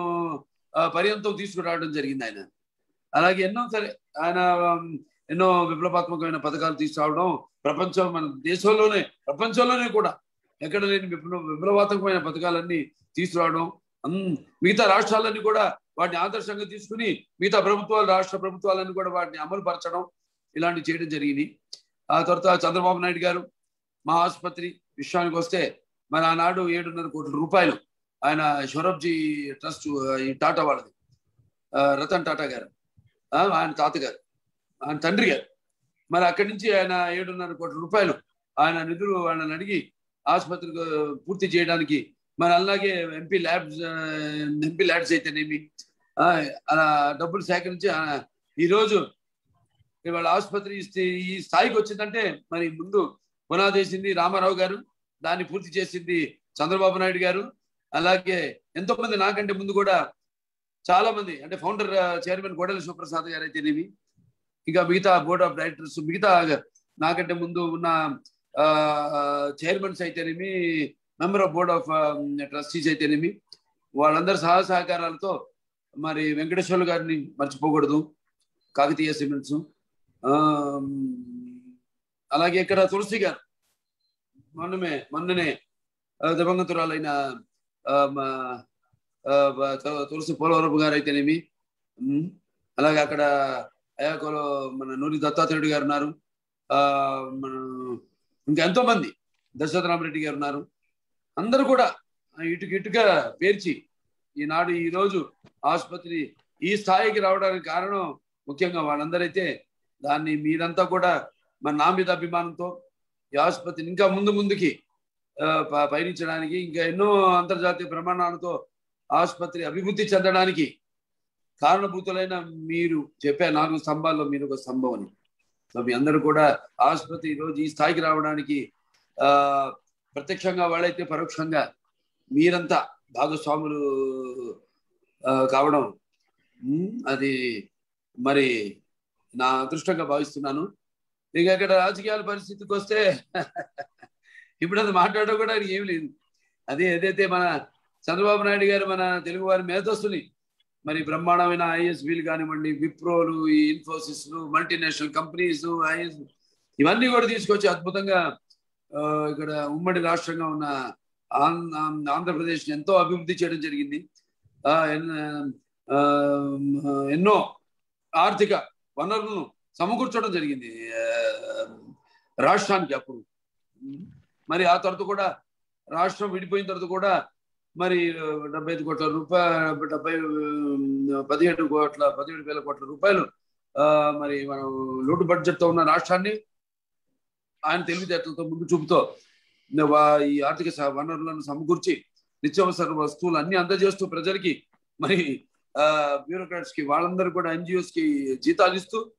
ఆ, పర్యంతం తీసుకురావడం జరిగింది ఆయన అలాగే ఎన్నో సరే ఆయన ఉమ్, ఎన్నో విప్లవాత్మకమైన పథకాలు తీసుకురావడం ప్రపంచం మన దేశంలోనే ప్రపంచంలోనే కూడా ఎక్కడ లేని విప్లవ విప్లవాత్మకమైన పథకాలన్నీ తీసుకురావడం అన్- మిగతా రాష్ట్రాలన్నీ కూడా వాటిని ఆదర్శంగా తీసుకుని మిగతా ప్రభుత్వాలు రాష్ట్ర ప్రభుత్వాలన్నీ కూడా వాటిని అమలు పరచడం ఇలాంటివి చేయడం జరిగింది ఆ తర్వాత చంద్రబాబు నాయుడు గారు మా ఆసుపత్రి విషయానికి వస్తే మన ఆనాడు ఏడున్నర కోట్ల రూపాయలు ఆయన షౌరబ్జీ ట్రస్ట్ ఈ టాటా వాళ్ళది ఆ, రతన్ టాటా గారు ఆ, ఆయన తాతగారు ఆయన తండ్రి గారు మరి అక్కడి నుంచి ఆయన ఏడున్నర కోట్ల రూపాయలు ఆయన నిధులు వాళ్ళని అడిగి ఆసుపత్రికి పూర్తి చేయడానికి మరి అలాగే ఎంపీ ల్యాబ్స్ ఎంపీ ల్యాబ్స్ అయితేనేమి ఆ, అలా డబ్బులు సేకరించి ఆ, ఈ రోజు ఇవాళ ఆసుపత్రి ఈ స్థి- ఈ స్థాయికి వచ్చిందంటే మరి ముందు పునాదేసింది రామారావు గారు దాన్ని పూర్తి చేసింది చంద్రబాబు నాయుడు గారు అలాగే ఎంతో మంది నాకంటే ముందు కూడా చాలా మంది అంటే ఫౌండర్ చైర్మన్ గోడెల శివప్రసాద్ గారు అయితేనేమి ఇంకా మిగతా బోర్డ్ ఆఫ్ డైరెక్టర్స్ మిగతా నాకంటే ముందు ఉన్న చైర్మన్స్ అయితేనేమి member of board of trustees అయితేనేమి వాళ్ళందరి సహా సహకారాలతో మరి వెంకటేశ్వర్లు గారిని మర్చిపోకూడదు కాకతీయ సిమెంట్స్ అలాగే ఇక్కడ తులసి గారు మొన్నమే మొన్ననే ఆ, దివంగతురాలైన ఆ, మా, ఆ, బ- తు- తులసి పోలవరపు గారు అయితేనేమి ఉమ్, అలాగే అక్కడ అయాకోలో మన నూరి దత్తాత్రేయుడు గారు ఉన్నారు ఆ మన ఇంకా ఎంతో మంది దశరథరామరెడ్డి గారు ఉన్నారు అందరూ కూడా ఇటుకి ఇటుగా పేర్చి ఈనాడు ఈ రోజు ఆసుపత్రి ఈ స్థాయికి రావడానికి కారణం ముఖ్యంగా వాళ్ళందరైతే దాన్ని మీరంతా కూడా మన నా మీద అభిమానంతో ఈ ఆసుపత్రిని ఇంకా ముందు ముందుకి ఆ, ప- పయనించడానికి ఇంకా ఎన్నో అంతర్జాతీయ ప్రమాణాలతో ఆసుపత్రి అభివృద్ధి చెందడానికి కారణభూతులైన మీరు చెప్పే నాలుగు స్తంభాల్లో మీరు ఒక స్తంభం అని సో మీ అందరూ కూడా ఆసుపత్రి ఈ రోజు ఈ స్థాయికి రావడానికి ఆ ప్రత్యక్షంగా వాళ్ళైతే పరోక్షంగా మీరంతా భాగస్వాములు ఆ, కావడం ఉమ్, అది మరి నా అదృష్టంగా భావిస్తున్నాను ఇక ఇక్కడ రాజకీయాల పరిస్థితికి వస్తే ఇప్పుడు అది మాట్లాడడం కూడా ఏమి లేదు అదే ఏదైతే మన చంద్రబాబు నాయుడు గారు మన తెలుగు వారి మేధస్సుని మరి బ్రహ్మాండమైన ఐఎస్బీలు కానివ్వండి విప్రోలు ఈ ఇన్ఫోసిస్లు మల్టీనేషనల్ కంపెనీస్ ఐఎస్ ఇవన్నీ కూడా తీసుకొచ్చి అద్భుతంగా ఆ, ఇక్కడ ఉమ్మడి రాష్ట్రంగా ఉన్న ఆంధ్ర ఆంధ్రప్రదేశ్ ఎంతో అభివృద్ధి చేయడం జరిగింది ఆ, ఎన్- ఆ, ఎన్నో ఆర్థిక వనరులను సమకూర్చడం జరిగింది ఆ, రాష్ట్రానికి అప్పుడు మరి ఆ తర్వాత కూడా రాష్ట్రం విడిపోయిన తర్వాత కూడా మరి డెబ్బై ఐదు కోట్ల రూపాయలు డెబ్బై పదిహేడు కోట్ల పదిహేడు వేల కోట్ల రూపాయలు ఆ, మరి మనం లోటు బడ్జెట్ తో ఉన్న రాష్ట్రాన్ని ఆయన తెలివితేటలతో ముందు చూపుతో వా- ఈ ఆర్థిక స- వనరులను సమకూర్చి నిత్యావసర వస్తువులు అన్ని అందజేస్తూ ప్రజలకి మరి బ్యూరోక్రాట్స్ కి వాళ్ళందరూ కూడా ఎన్జిఓస్ కి జీతాలు ఇస్తూ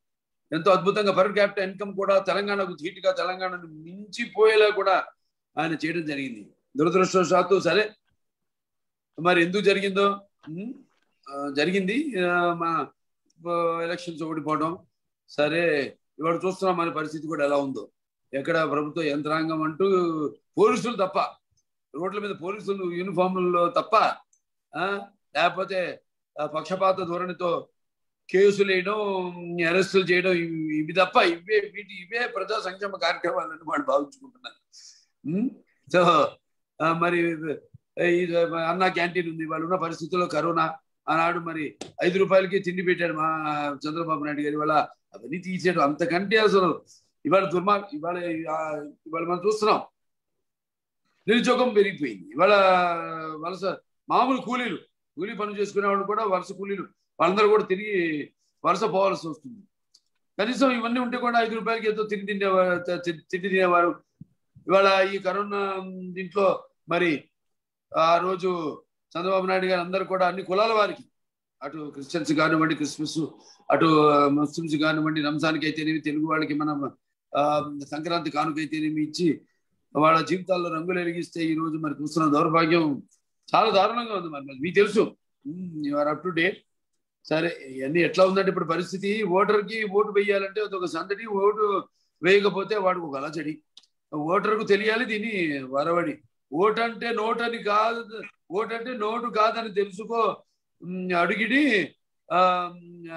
ఎంతో అద్భుతంగా పర్ క్యాపిటల్ ఇన్కమ్ కూడా తెలంగాణకు ధీటుగా తెలంగాణను మించిపోయేలా కూడా ఆయన చేయడం జరిగింది దురదృష్టవశాత్తు సరే మరి ఎందుకు జరిగిందో ఉమ్, ఆ, జరిగింది ఆ, మా ఎలక్షన్స్ ఓడిపోవడం సరే ఇవాళ చూస్తున్నాం మన పరిస్థితి కూడా ఎలా ఉందో ఎక్కడ ప్రభుత్వ యంత్రాంగం అంటూ పోలీసులు తప్ప రోడ్ల మీద పోలీసులు యూనిఫామ్లలో తప్ప ఆ, లేకపోతే ఆ, పక్షపాత ధోరణితో కేసులు వేయడం అరెస్టులు చేయడం ఇవి- ఇవి తప్ప ఇవే వీటి ఇవే ప్రజా సంక్షేమ కార్యక్రమాలని వాళ్ళు భావించుకుంటున్నారు ఉమ్, సో ఆ, మరి ఈ అన్న క్యాంటీన్ ఉంది వాళ్ళు ఉన్న పరిస్థితుల్లో కరోనా ఆనాడు మరి ఐదు రూపాయలకి తిండి పెట్టాడు మా చంద్రబాబు నాయుడు గారు ఇవాళ అవన్నీ తీసాడు అంతకంటే అసలు ఇవాళ దుర్మార్ ఇవాళ ఆ, ఇవాళ మనం చూస్తున్నాం నిరుద్యోగం పెరిగిపోయింది ఇవాళ వలస మామూలు కూలీలు కూలీ పనులు చేసుకునే వాళ్ళు కూడా వలస కూలీలు వాళ్ళందరూ కూడా తిరిగి వలస పోవాల్సి వస్తుంది కనీసం ఇవన్నీ ఉంటే కూడా ఐదు రూపాయలకి ఏదో తిండి తినేవారు తిండి తినేవారు ఇవాళ ఈ కరోనా దీంట్లో మరి ఆ రోజు చంద్రబాబు నాయుడు గారు అందరూ కూడా అన్ని కులాల వారికి అటు క్రిస్టియన్స్ కానివ్వండి క్రిస్మస్ అటు ముస్లిమ్స్ కానివ్వండి రంజాన్కి అయితేనేమి తెలుగు వాళ్ళకి మనం ఆ, సంక్రాంతి కానుకైతేనేమి ఇచ్చి వాళ్ళ జీవితాల్లో రంగులు వెలిగిస్తే ఈ రోజు మరి చూస్తున్న దౌర్భాగ్యం చాలా దారుణంగా ఉంది మరి మరి మీకు తెలుసు యూఆర్ అప్ టు డేట్ సరే ఇవన్నీ ఎట్లా ఉందంటే ఇప్పుడు పరిస్థితి ఓటర్కి ఓటు వేయాలంటే ఒక సందడి ఓటు వేయకపోతే వాడికి ఒక అలచడి ఓటర్కు తెలియాలి దీని వరవడి ఓటు అంటే నోట్ అని కాదు ఓటు అంటే నోటు కాదని తెలుసుకో ఉమ్, అడిగిడి ఆ, ఆ,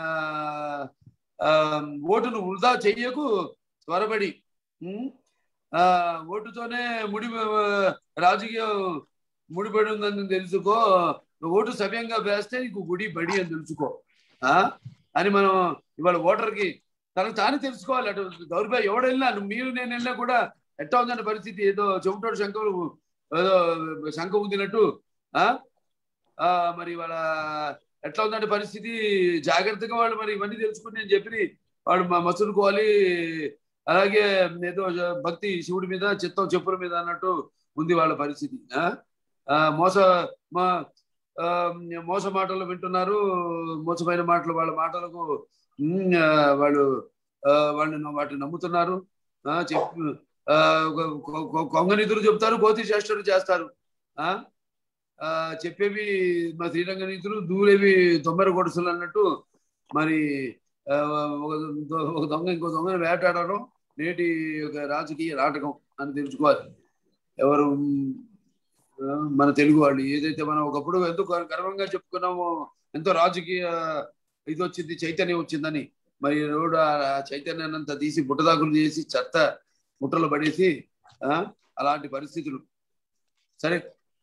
ఆ, ఓటును వృధా చెయ్యకు త్వరబడి ఉమ్, ఆ, ఓటుతోనే ముడి రాజకీయం ముడిపడి ఉందని తెలుసుకో ఓటు సవ్యంగా వేస్తే నీకు గుడి బడి అని తెలుసుకో ఆ అని మనం ఇవాళ ఓటర్కి తనకు తానే తెలుసుకోవాలి అటు దౌర్భాగ్యం ఎవడు వెళ్ళినా నువ్వు మీరు నేను వెళ్ళినా కూడా ఎట్టా ఉందన్న పరిస్థితి ఏదో చెవిటోడు శంఖం ఏదో శంఖం ఉందినట్టు ఆ ఆ, మరి వాళ్ళ ఎట్లా ఉందంటే పరిస్థితి జాగ్రత్తగా వాళ్ళు మరి ఇవన్నీ తెలుసుకుని నేను చెప్పి వాడు మా మసులుకోవాలి అలాగే ఏదో భక్తి శివుడి మీద చిత్తం చెప్పుల మీద అన్నట్టు ఉంది వాళ్ళ పరిస్థితి ఆ? ఆ, మోస మా ఆ, మోస మాటలు వింటున్నారు మోసమైన మాటలు వాళ్ళ మాటలకు ఉమ్, ఆ, వాళ్ళు ఆ, వాళ్ళు వాటిని నమ్ముతున్నారు ఆ, చెప్పు ఆ, కొ- కొ- కొ- కొంగ నిధులు చెప్తారు కోతి చేష్టలు చేస్తారు ఆ ఆ, చెప్పేవి మా శ్రీరంగ నీతులు దూరేవి తొమ్మిది కొడుసులు అన్నట్టు మరి ఆ, ఒక దొ- ఒక దొంగ ఇంకో దొంగని వేటాడడం నేటి ఒక రాజకీయ నాటకం అని తెలుసుకోవాలి ఎవరు ఉమ్, ఆ, మన తెలుగు వాళ్ళు ఏదైతే మనం ఒకప్పుడు ఎంతో గర్- గర్వంగా చెప్పుకున్నామో ఎంతో రాజకీయ ఇది వచ్చింది చైతన్యం వచ్చిందని మరి రోడ్డు ఆ చైతన్యాన్ని అంతా తీసి బుట్టదాకులు చేసి చెత్త ముట్టలు పడేసి ఆ, అలాంటి పరిస్థితులు సరే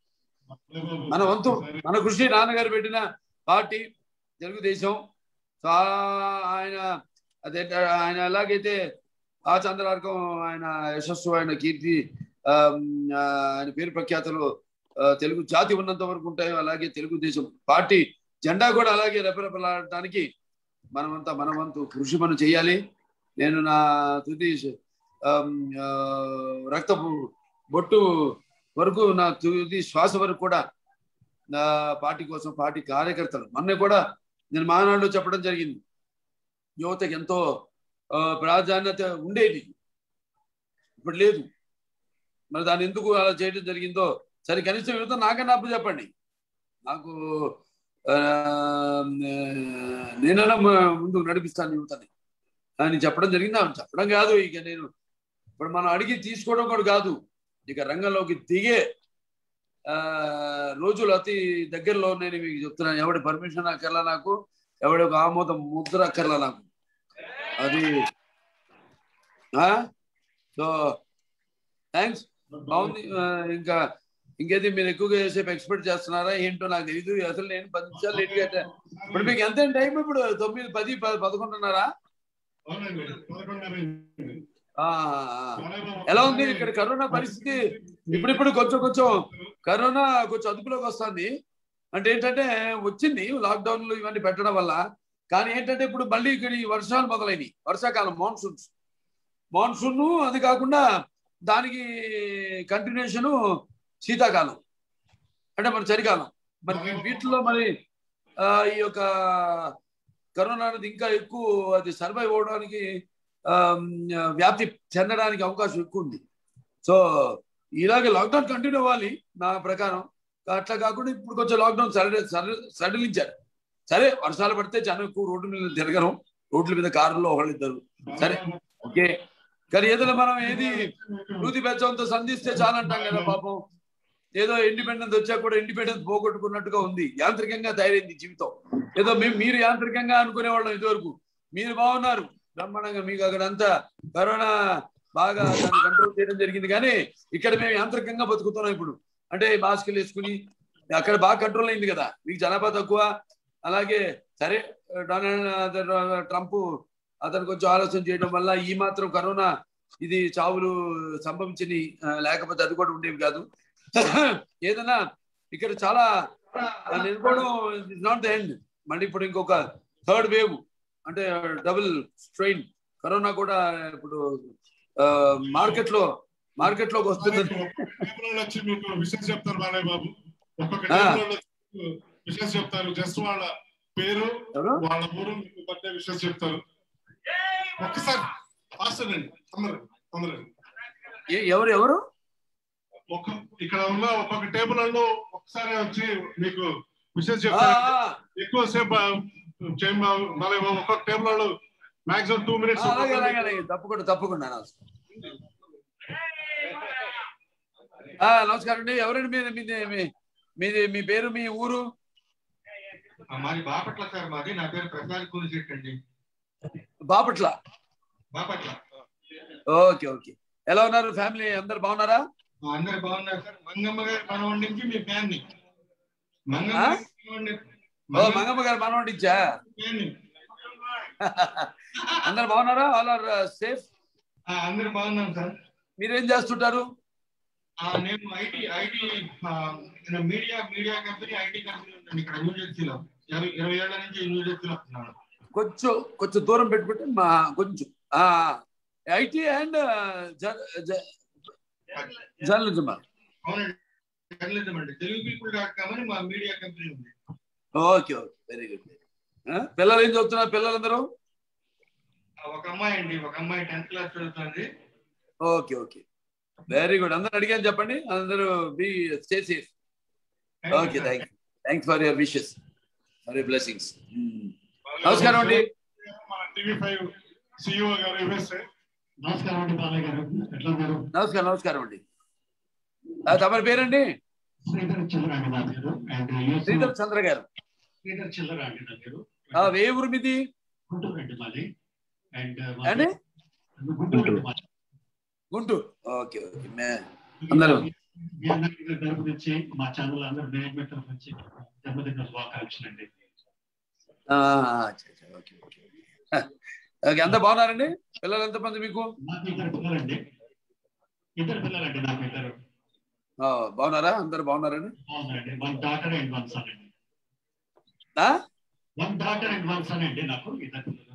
మన వంతు మన కృషి నాన్నగారు పెట్టిన పార్టీ తెలుగుదేశం సో ఆ- ఆయన అదే ఆయన ఎలాగైతే ఆ చంద్రార్కం ఆయన యశస్సు ఆయన కీర్తి ఆమ్, ఆ, ఆయన పేరు ప్రఖ్యాతలు ఆ, తెలుగు జాతి ఉన్నంత వరకు ఉంటాయో అలాగే తెలుగుదేశం పార్టీ జెండా కూడా అలాగే రెపరెపలాడటానికి మనమంతా మన వంతు కృషి మనం చేయాలి నేను నా తుది ఆమ్, ఆ, రక్తపు బొట్టు వరకు నా తుది శ్వాస వరకు కూడా నా పార్టీ కోసం పార్టీ కార్యకర్తలు మొన్న కూడా నేను మానాడులో చెప్పడం జరిగింది యువతకి ఎంతో ఆ, ప్రాధాన్యత ఉండేది ఇప్పుడు లేదు మరి దాన్ని ఎందుకు అలా చేయడం జరిగిందో సరే కనీసం యువత నాకన్నా అప్పు చెప్పండి నాకు ఆ, నేనైనా ముందుకు నడిపిస్తాను యువతని అని చెప్పడం జరిగింది ఆమె చెప్పడం కాదు ఇక నేను ఇప్పుడు మనం అడిగి తీసుకోవడం కూడా కాదు ఇక రంగంలోకి దిగే ఆ రోజులు అతి దగ్గరలో నేను మీకు చెప్తున్నాను ఎవడి పర్మిషన్ అక్కర్లా నాకు ఎవడి ఒక ఆమోదం ముద్ర అక్కర్లా నాకు అది సో థ్యాంక్స్ బాగుంది ఆ, ఇంకా ఇంకేది మీరు ఎక్కువగా సేపు ఎక్స్పెక్ట్ చేస్తున్నారా ఏంటో నాకు తెలియదు అసలు నేను పది నిమిషాలు లేట్ గా ఇప్పుడు మీకు ఎంత టైం ఇప్పుడు తొమ్మిది పది ప- పదకొండున్నరా అవునండి పదకొండున్నర అయింది. ఆ, ఆ. ఎలా ఉంది ఇక్కడ కరోనా పరిస్థితి ఇప్పుడిప్పుడు కొంచెం కొంచెం కరోనా కొంచెం అదుపులోకి వస్తుంది అంటే ఏంటంటే వచ్చింది లాక్డౌన్లు ఇవన్నీ పెట్టడం వల్ల కానీ ఏంటంటే ఇప్పుడు మళ్ళీ ఇక్కడ ఈ వర్షాలు మొదలైనవి వర్షాకాలం మాన్సూన్స్ మాన్సూన్ అది కాకుండా దానికి కంటిన్యూషన్ శీతాకాలం అంటే మన చలికాలం మరి వీటిలో మరి ఆ, ఈ యొక్క కరోనా అనేది ఇంకా ఎక్కువ అది సర్వైవ్ అవడానికి ఆమ్, వ్యాప్తి చెందడానికి అవకాశం ఎక్కువ ఉంది సో ఇలాగే లాక్డౌన్ కంటిన్యూ అవ్వాలి నా ప్రకారం అట్లా కాకుండా ఇప్పుడు కొంచెం లాక్డౌన్ సడలి సడలి- సడలించారు సరే వర్షాలు పడితే జనం ఎక్కువ రోడ్డు మీద తిరగరు రోడ్ల మీద కారులో ఒకళ్ళిద్దరు సరే ఓకే కానీ ఏదైనా మనం ఏది నూతి బెచ్చంతో సంధిస్తే చాలంటాం కదా పాపం ఏదో ఇండిపెండెన్స్ వచ్చా కూడా ఇండిపెండెన్స్ పోగొట్టుకున్నట్టుగా ఉంది యాంత్రికంగా తయారైంది జీవితం ఏదో మేము మీరు యాంత్రికంగా అనుకునేవాళ్ళం ఇదివరకు మీరు బాగున్నారు బ్రహ్మాండంగా మీకు అక్కడ అంతా కరోనా బాగా దాన్ని కంట్రోల్ చేయడం జరిగింది కానీ ఇక్కడ మేము యాంత్రికంగా బతుకుతున్నాం ఇప్పుడు అంటే మాస్కులు వేసుకుని అక్కడ బాగా కంట్రోల్ అయింది కదా మీకు జనాభా తక్కువ అలాగే సరే డొనాల్డ్ ట్రంప్ అతను కొంచెం ఆలోచన చేయడం వల్ల ఈ మాత్రం కరోనా ఇది చావులు సంభవించని ఆ, లేకపోతే అది కూడా ఉండేవి కాదు ఏదైనా ఇక్కడ చాలా నిలబడడం ఇస్ నాట్ ద ఎండ్ మళ్ళీ ఇప్పుడు ఇంకొక థర్డ్ వేవ్ అంటే డబుల్ స్ట్రెయిన్ కరోనా కూడా ఇప్పుడు మార్కెట్ లో మార్కెట్ లోకి వస్తుంది టేబుల్ వాళ్ళు వచ్చి మీకు విషయం చెప్తారు బాలయ్య బాబు ఒక్కొక్క ఆ. టేబుల్ వాళ్ళు వచ్చి విషయం చెప్తారు జస్ట్ వాళ్ళ పేరు ఎవరు? వాళ్ళ ఊరు మీకు బట్టే విషయం చెప్తారు ఒక్కసారి ఫాస్ట్ అండి తొందరగా తొందరగా ఏ- ఎవరు ఎవరు ఒక ఇక్కడ ఉన్న ఒక్కొక్క టేబుల్ వాళ్ళు ఒకసారి వచ్చి మీకు విషయం ఆ, చెప్తారు ఆ, ఎక్కువసేపు చేయం బాలయ్య బాబు ఒక్కొక్క టేబుల్ వాళ్ళు మాక్సిమం టూ ఆ, మినిట్స్ అలాగే అలాగే అలాగే తప్పకుండా తప్పకుండా నమస్కారం ఆ, నమస్కారం అండి ఎవరండి మీది మీది మీ- మీది మీ పేరు మీ ఊరు మాది బాపట్ల సార్ మాది నా పేరు ప్రసాద్ కూనిశెట్టి అండి బాపట్ల బాపట్ల ఓకే ఓకే ఎలా ఉన్నారు ఫ్యామిలీ అందరు బాగున్నారా మా అందరు బాగున్నారు సార్ మంగమ్మ గారి మనవడి నుంచి మీ ఫ్యాన్ని మంగమ్మ ఆ? గారి మనవడి- ఓ మంగమ్మ మంగమ్మ గారు మనవండి ఇచ్చా ఫ్యాన్ని. అందరు బాగున్నారా ఆల్ ఆర్ సేఫ్ ఆ, అందరు బాగున్నాం సార్ మీరేం చేస్తుంటారు ఆ, నేను IT IT media media company IT company ఉందండి ఇక్కడ న్యూ జెర్సీలో ఇరవై ఇరవై ఏళ్ల నుంచి న్యూ జెర్సీలో ఉన్నాను కొంచెం కొంచెం దూరం పెట్టుకుంటే మా కొంచెం ఐటీ అండ్ జర్నలిజం అవునండి జర్నలిజం అండి తెలుగు పీపుల్ డాట్ కామ్ అని మా మీడియా కంపెనీ ఉంది ఓకే ఓకే వెరీ గుడ్ పిల్లలు ఏం చదువుతున్నారు పిల్లలందరూ ఆ, ఒక అమ్మాయి అండి ఒక అమ్మాయి టెన్త్ క్లాస్ చదువుతుంది ఓకే ఓకే వెరీ గుడ్ అందరు అడిగాను చెప్పండి అందరూ be stay safe okay thank thanks for your wishes for your blessings నమస్కారం అండి మన TV five CEO garu USA నమస్కారం అండి బాలయ్య గారు ఎట్లా ఉన్నారు నమస్కారం నమస్కారం అండి ఆ, తమరి పేరండి శ్రీధర్ చిల్లర అండి నా పేరు అండ్ యూఎస్ శ్రీధర్ చంద్ర గారు శ్రీధర్ చిల్లర అండి నా పేరు ఆ, ఏ ఊరు మీది గుంటూరు అండి మాది అండ్ అండి గుంటూరు అండి మాది గుంటూరు ఓకే ఓకే మే అందరూ. మీ అందరికీ తరపు నుంచి మా ఛానల్ అందరు మేనేజ్మెంట్ తరపు నుంచి జన్మదిన శుభాకాంక్షలు అండి ఆ, అచ్చా, అచ్చా, ఓకే ఓకే ఓకే అంతా బాగున్నారండి పిల్లలు ఎంతమంది మీకు నాకు ఇద్దరు పిల్లలండి ఇద్దరు పిల్లలండి నాకు ఇద్దరు ఆ, బాగున్నారా అందరు బాగున్నారండి అవునండి one daughter and one son అండి ఆ? One daughter and one son అండి నాకు ఇద్దరు పిల్లలు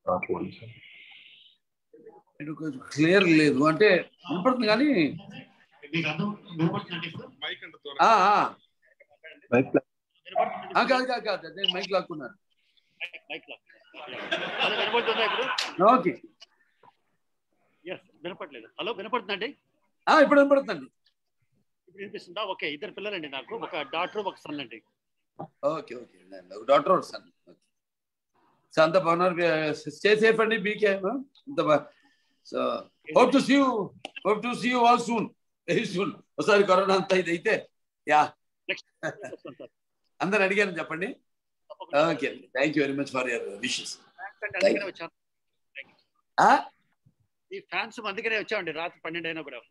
ఇది కొంచెం క్లియర్ లేదు అంటే వినపడుతుంది కానీ మీకు అర్థం వినపడుతుందండి ఇప్పుడు మైక్ అంటే దూరం. ఆ, ఆ. వినపడుతుందండి ఆ, కాదు కాదు కాదు నేను మైక్ లాక్కున్నాను మైక్ లో హలో వినపడుతుందా ఇప్పుడు ఓకే ఎస్ వినపడలేదు హలో వినపడుతుందండి ఆ, ఇప్పుడు వినపడుతుందండి ఇప్పుడు వినిపిస్తుందా ఓకే ఇద్దరు పిల్లలండి నాకు ఒక డాక్టర్ ఒక సన్ అండి okay okay doctor son so అంత బాగున్నారు స్టే సేఫ్ అండి బీకే అంత so hope to see you hope to see you all soon very soon ఒకసారి కరోనా అంతా ఇది అయితే యా అందరు అడిగాను చెప్పండి okay thank you very much for your wishes అందుకనే వచ్చాను ఈ ఫ్యాన్స్ అందుకనే వచ్చామండి రాత్రి పన్నెండు అయినా కూడా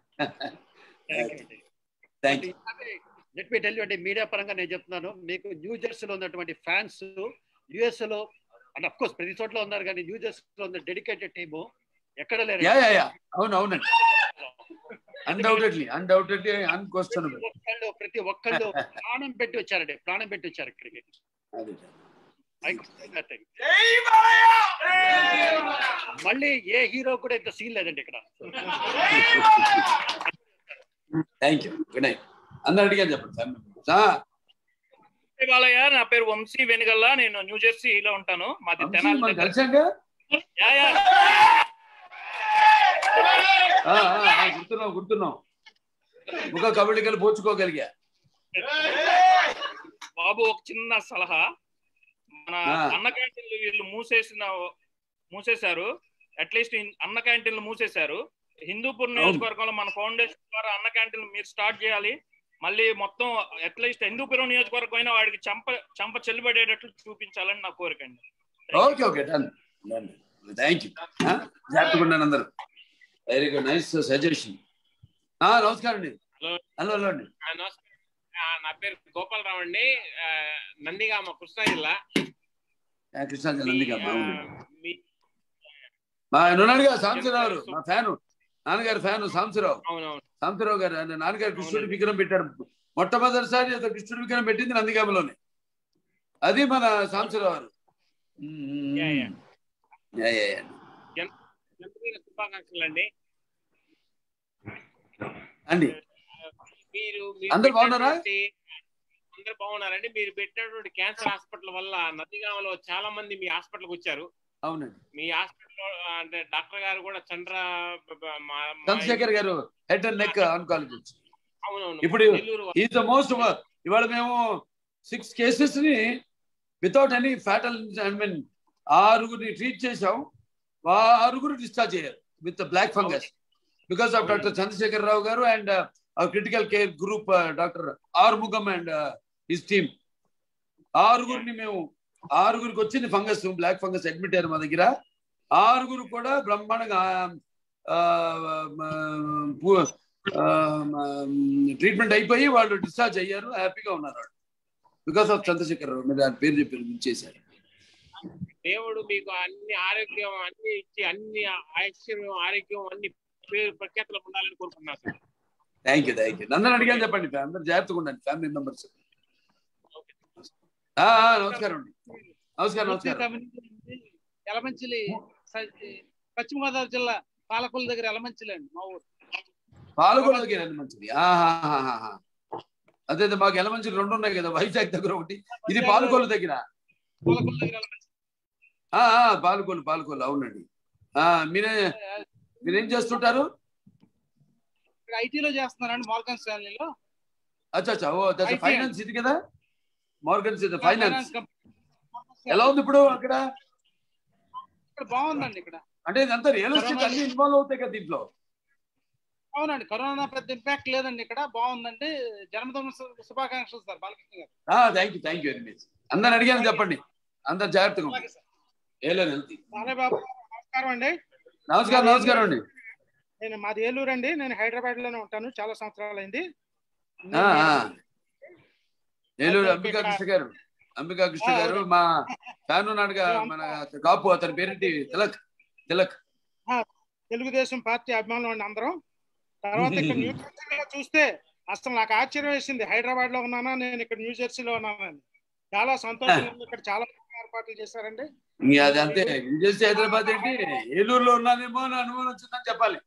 thank you let me tell అంటే మీడియా పరంగా నేను చెప్తున్నాను మీకు న్యూ జెర్సీలో ఉన్నటువంటి ఫ్యాన్స్ యుఎస్ లో అంటే అఫ్ కోర్స్ ప్రతి చోట్ల ఉన్నారు కానీ న్యూ జెర్సీలో ఉన్న డెడికేటెడ్ టీము ఎక్కడ లేరు యా యా యా అవును అవునండి అన్డౌటెడ్లీ అన్డౌటెడ్లీ అన్క్వశ్చనబుల్ ప్రతి ఒక్కళ్ళు ప్రతి ఒక్కళ్ళు ప్రాణం పెట్టి వచ్చారండి ప్రాణం పెట్టి వచ్చారు ఇక్కడికి I could say that thing. మళ్ళీ ఏ హీరో కూడా ఇంత సీన్ లేదండి ఇక్కడ థ్యాంక్ యూ గుడ్ నైట్ అందరు అడిగాను చెప్పండి సార్ బాలయ్య నా పేరు వంశీ వెనుగల్ల నేను న్యూ జెర్సీలో ఉంటాను మాది వంశీ, తెనాలి మనం దగ్గర. కలిసాంగా యా, యా. ఆ, ఆ, ఆ, గుర్తున్నాం గుర్తున్నాం ముఖ కబళికలు పోర్చుకోగలిగా బాబు ఒక చిన్న సలహా మన ఆ. అన్న క్యాంటీన్లు వీళ్ళు మూసేసిన మూసేశారు అట్లీస్ట్ అన్న క్యాంటీన్లు మూసేశారు హిందూపూర్ నియోజకవర్గంలో మన ఫౌండేషన్ ద్వారా అన్న క్యాంటీన్లు మీరు స్టార్ట్ చేయాలి మళ్ళీ మొత్తం అట్లీస్ట్ హిందూపురం నియోజకవర్గం అయినా వాడికి చంప చంప చెల్లుబడేటట్లు చూపించాలని నా కోరిక అండి okay okay done done thank you జాగ్రత్తగా ఉండండి అందరూ వెరీ గుడ్ నైస్ సజెషన్ నమస్కారం అండి హలో హలో అండి ఆ, నమస్కారం. ఆ, నా పేరు గోపాలరావు అండి ఆ, నందిగామ కృష్ణా జిల్లా ఆ, కృష్ణా జిల్లా నందిగామ, మీ, అవును. ఆ, మీ మా నున్నాడుగా సాంబశివరావు మా ఫ్యాను నాన్నగారి ఫ్యాను సాంబశివరావు అవునవును సాంబశివరావు గారు ఆయన నాన్నగారు కృష్ణుడి విగ్రహం పెట్టాడు మొట్టమొదటిసారి అతను కృష్ణుడి విగ్రహం పెట్టింది నందిగామలోనే అది మన Sambasivarao garu yeah, yeah. Yeah, yeah, yeah. జన్మదిన శుభాకాంక్షలు అండి అండి మీరు మీరు అందరూ బాగున్నారా? పెట్టినటువంటి- అందరూ బాగున్నారండి మీరు పెట్టినటువంటి క్యాన్సర్ హాస్పిటల్ వల్ల నందిగామలో చాలా మంది మీ హాస్పిటల్కి వచ్చారు అవునండి మీ హాస్పిటల్ అంటే డాక్టర్ గారు కూడా చంద్ర బ- బ- మా- మా- చంద్రశేఖర్ గారు హెడ్ అండ్ నెక్ ఆన్కాలజీ అవునవును ఇప్పుడు నెల్లూరు ఈజ్ ద మోస్ట్ ఇవాళ మేము సిక్స్ కేసెస్ ని without any fatal I mean ఆరుగురిని ట్రీట్ చేసాం ఆరుగురు డిశ్చార్జ్ అయ్యారు with black fungus because of doctor Chandrasekhar Rao garu and critical care group doctor Arumugam and his team ఆరుగురిని మేము ఆరుగురికి వచ్చింది ఫంగస్ బ్లాక్ ఫంగస్ అడ్మిట్ అయ్యారు మా దగ్గర ఆరుగురు కూడా బ్రహ్మాండంగా ట్రీట్మెంట్ అయిపోయి వాళ్ళు డిశ్చార్జ్ అయ్యారు హ్యాపీగా ఉన్నారు వాళ్ళు బికాస్ ఆఫ్ చంద్రశేఖర్ రావు మీరు ఆయన పేరు చెప్పి చేశారు దేవుడు మీకు అన్ని ఆరోగ్యం అన్ని ఇచ్చి అన్ని ఐశ్వర్యం ఆరోగ్యం అన్ని పేరు ప్రఖ్యాతలు ఉండాలని కోరుకుంటున్నాను sir thank you thank you నన్ను అడిగాను చెప్పండి అందరు జాగ్రత్తగా ఉండండి ఫ్యామిలీ మెంబర్స్ నమస్కారం అండి నమస్కారం నమస్కారం ఎలమంచిలి స- పశ్చిమ గోదావరి జిల్లా పాలకొల్లు దగ్గర ఎలమంచిలి అండి మా ఊరు పాల్గొనకి రండి మంచిది ఆహాహాహా. అదే అదే మాకు ఎలమంచి రెండు ఉన్నాయి కదా వైజాగ్ దగ్గర ఒకటి ఇది పాలకొల్లు దగ్గర పాలకొల్లు దగ్గర ఎలమంచిలి ఆ, ఆ, పాలకొల్లు పాలకొల్లు అవునండి ఆ, మీరే మీరేం చేస్తుంటారు ఇక్కడ ఐటీలో చేస్తున్నారండి మోర్గన్ స్టాన్లీలో అచ్చా అచ్చా ఓ దట్స్ IT. ఫైనాన్స్ ఇది కదా మార్గన్స్ ఇది ఫైనాన్స్ కంపెనీ. ఎలా ఉంది ఇప్పుడు అక్కడ ఇక్కడ బాగుందండి ఇక్కడ అంటే ఇదంతా రియల్ ఎస్టేట్ అన్ని ఇన్వాల్వ్ అవుతాయి కదా దీంట్లో అవునండి కరోనా పెద్ద ఇంపాక్ట్ లేదండి ఇక్కడ బాగుందండి జన్మదిన శు- శుభాకాంక్షలు sir Balakrishna garu thank you thank you very much అందరు అడిగాను చెప్పండి అందరు జాగ్రత్తగా అలాగే ఉండండి సార్ ఏలో హెల్తీ బాలయ్య బాబు నమస్కారం అండి నమస్కారం నమస్కారం అండి నేను మాది ఏలూరు అండి నేను హైదరాబాద్ లోనే ఉంటాను చాలా సంవత్సరాలు అయింది ఆ, ఆ. ఏలూరు అంబికా కృష్ణ గారు అంబికా కృష్ణ గారు మా ఫ్యాన్ ఉన్నాడుగా మన కాపు అతని పేరేంటి తిలక్ తిలక్ తెలుగుదేశం పార్టీ అభిమానులు అండి అందరం తర్వాత ఇక్కడ న్యూ జెర్సీలో చూస్తే అసలు నాకు ఆశ్చర్యం వేసింది హైదరాబాద్ లో ఉన్నానా నేను ఇక్కడ న్యూ జెర్సీలో ఉన్నానని చాలా సంతోషం ఉంది. ఇక్కడ చాలా మంది ఏర్పాట్లు చేశారండి ఇంకా అది అంతే ఇది చేస్తే హైదరాబాద్ ఏంటి ఏలూరులో ఉన్నానేమో అని అనుమానం వచ్చిందని చెప్పాలి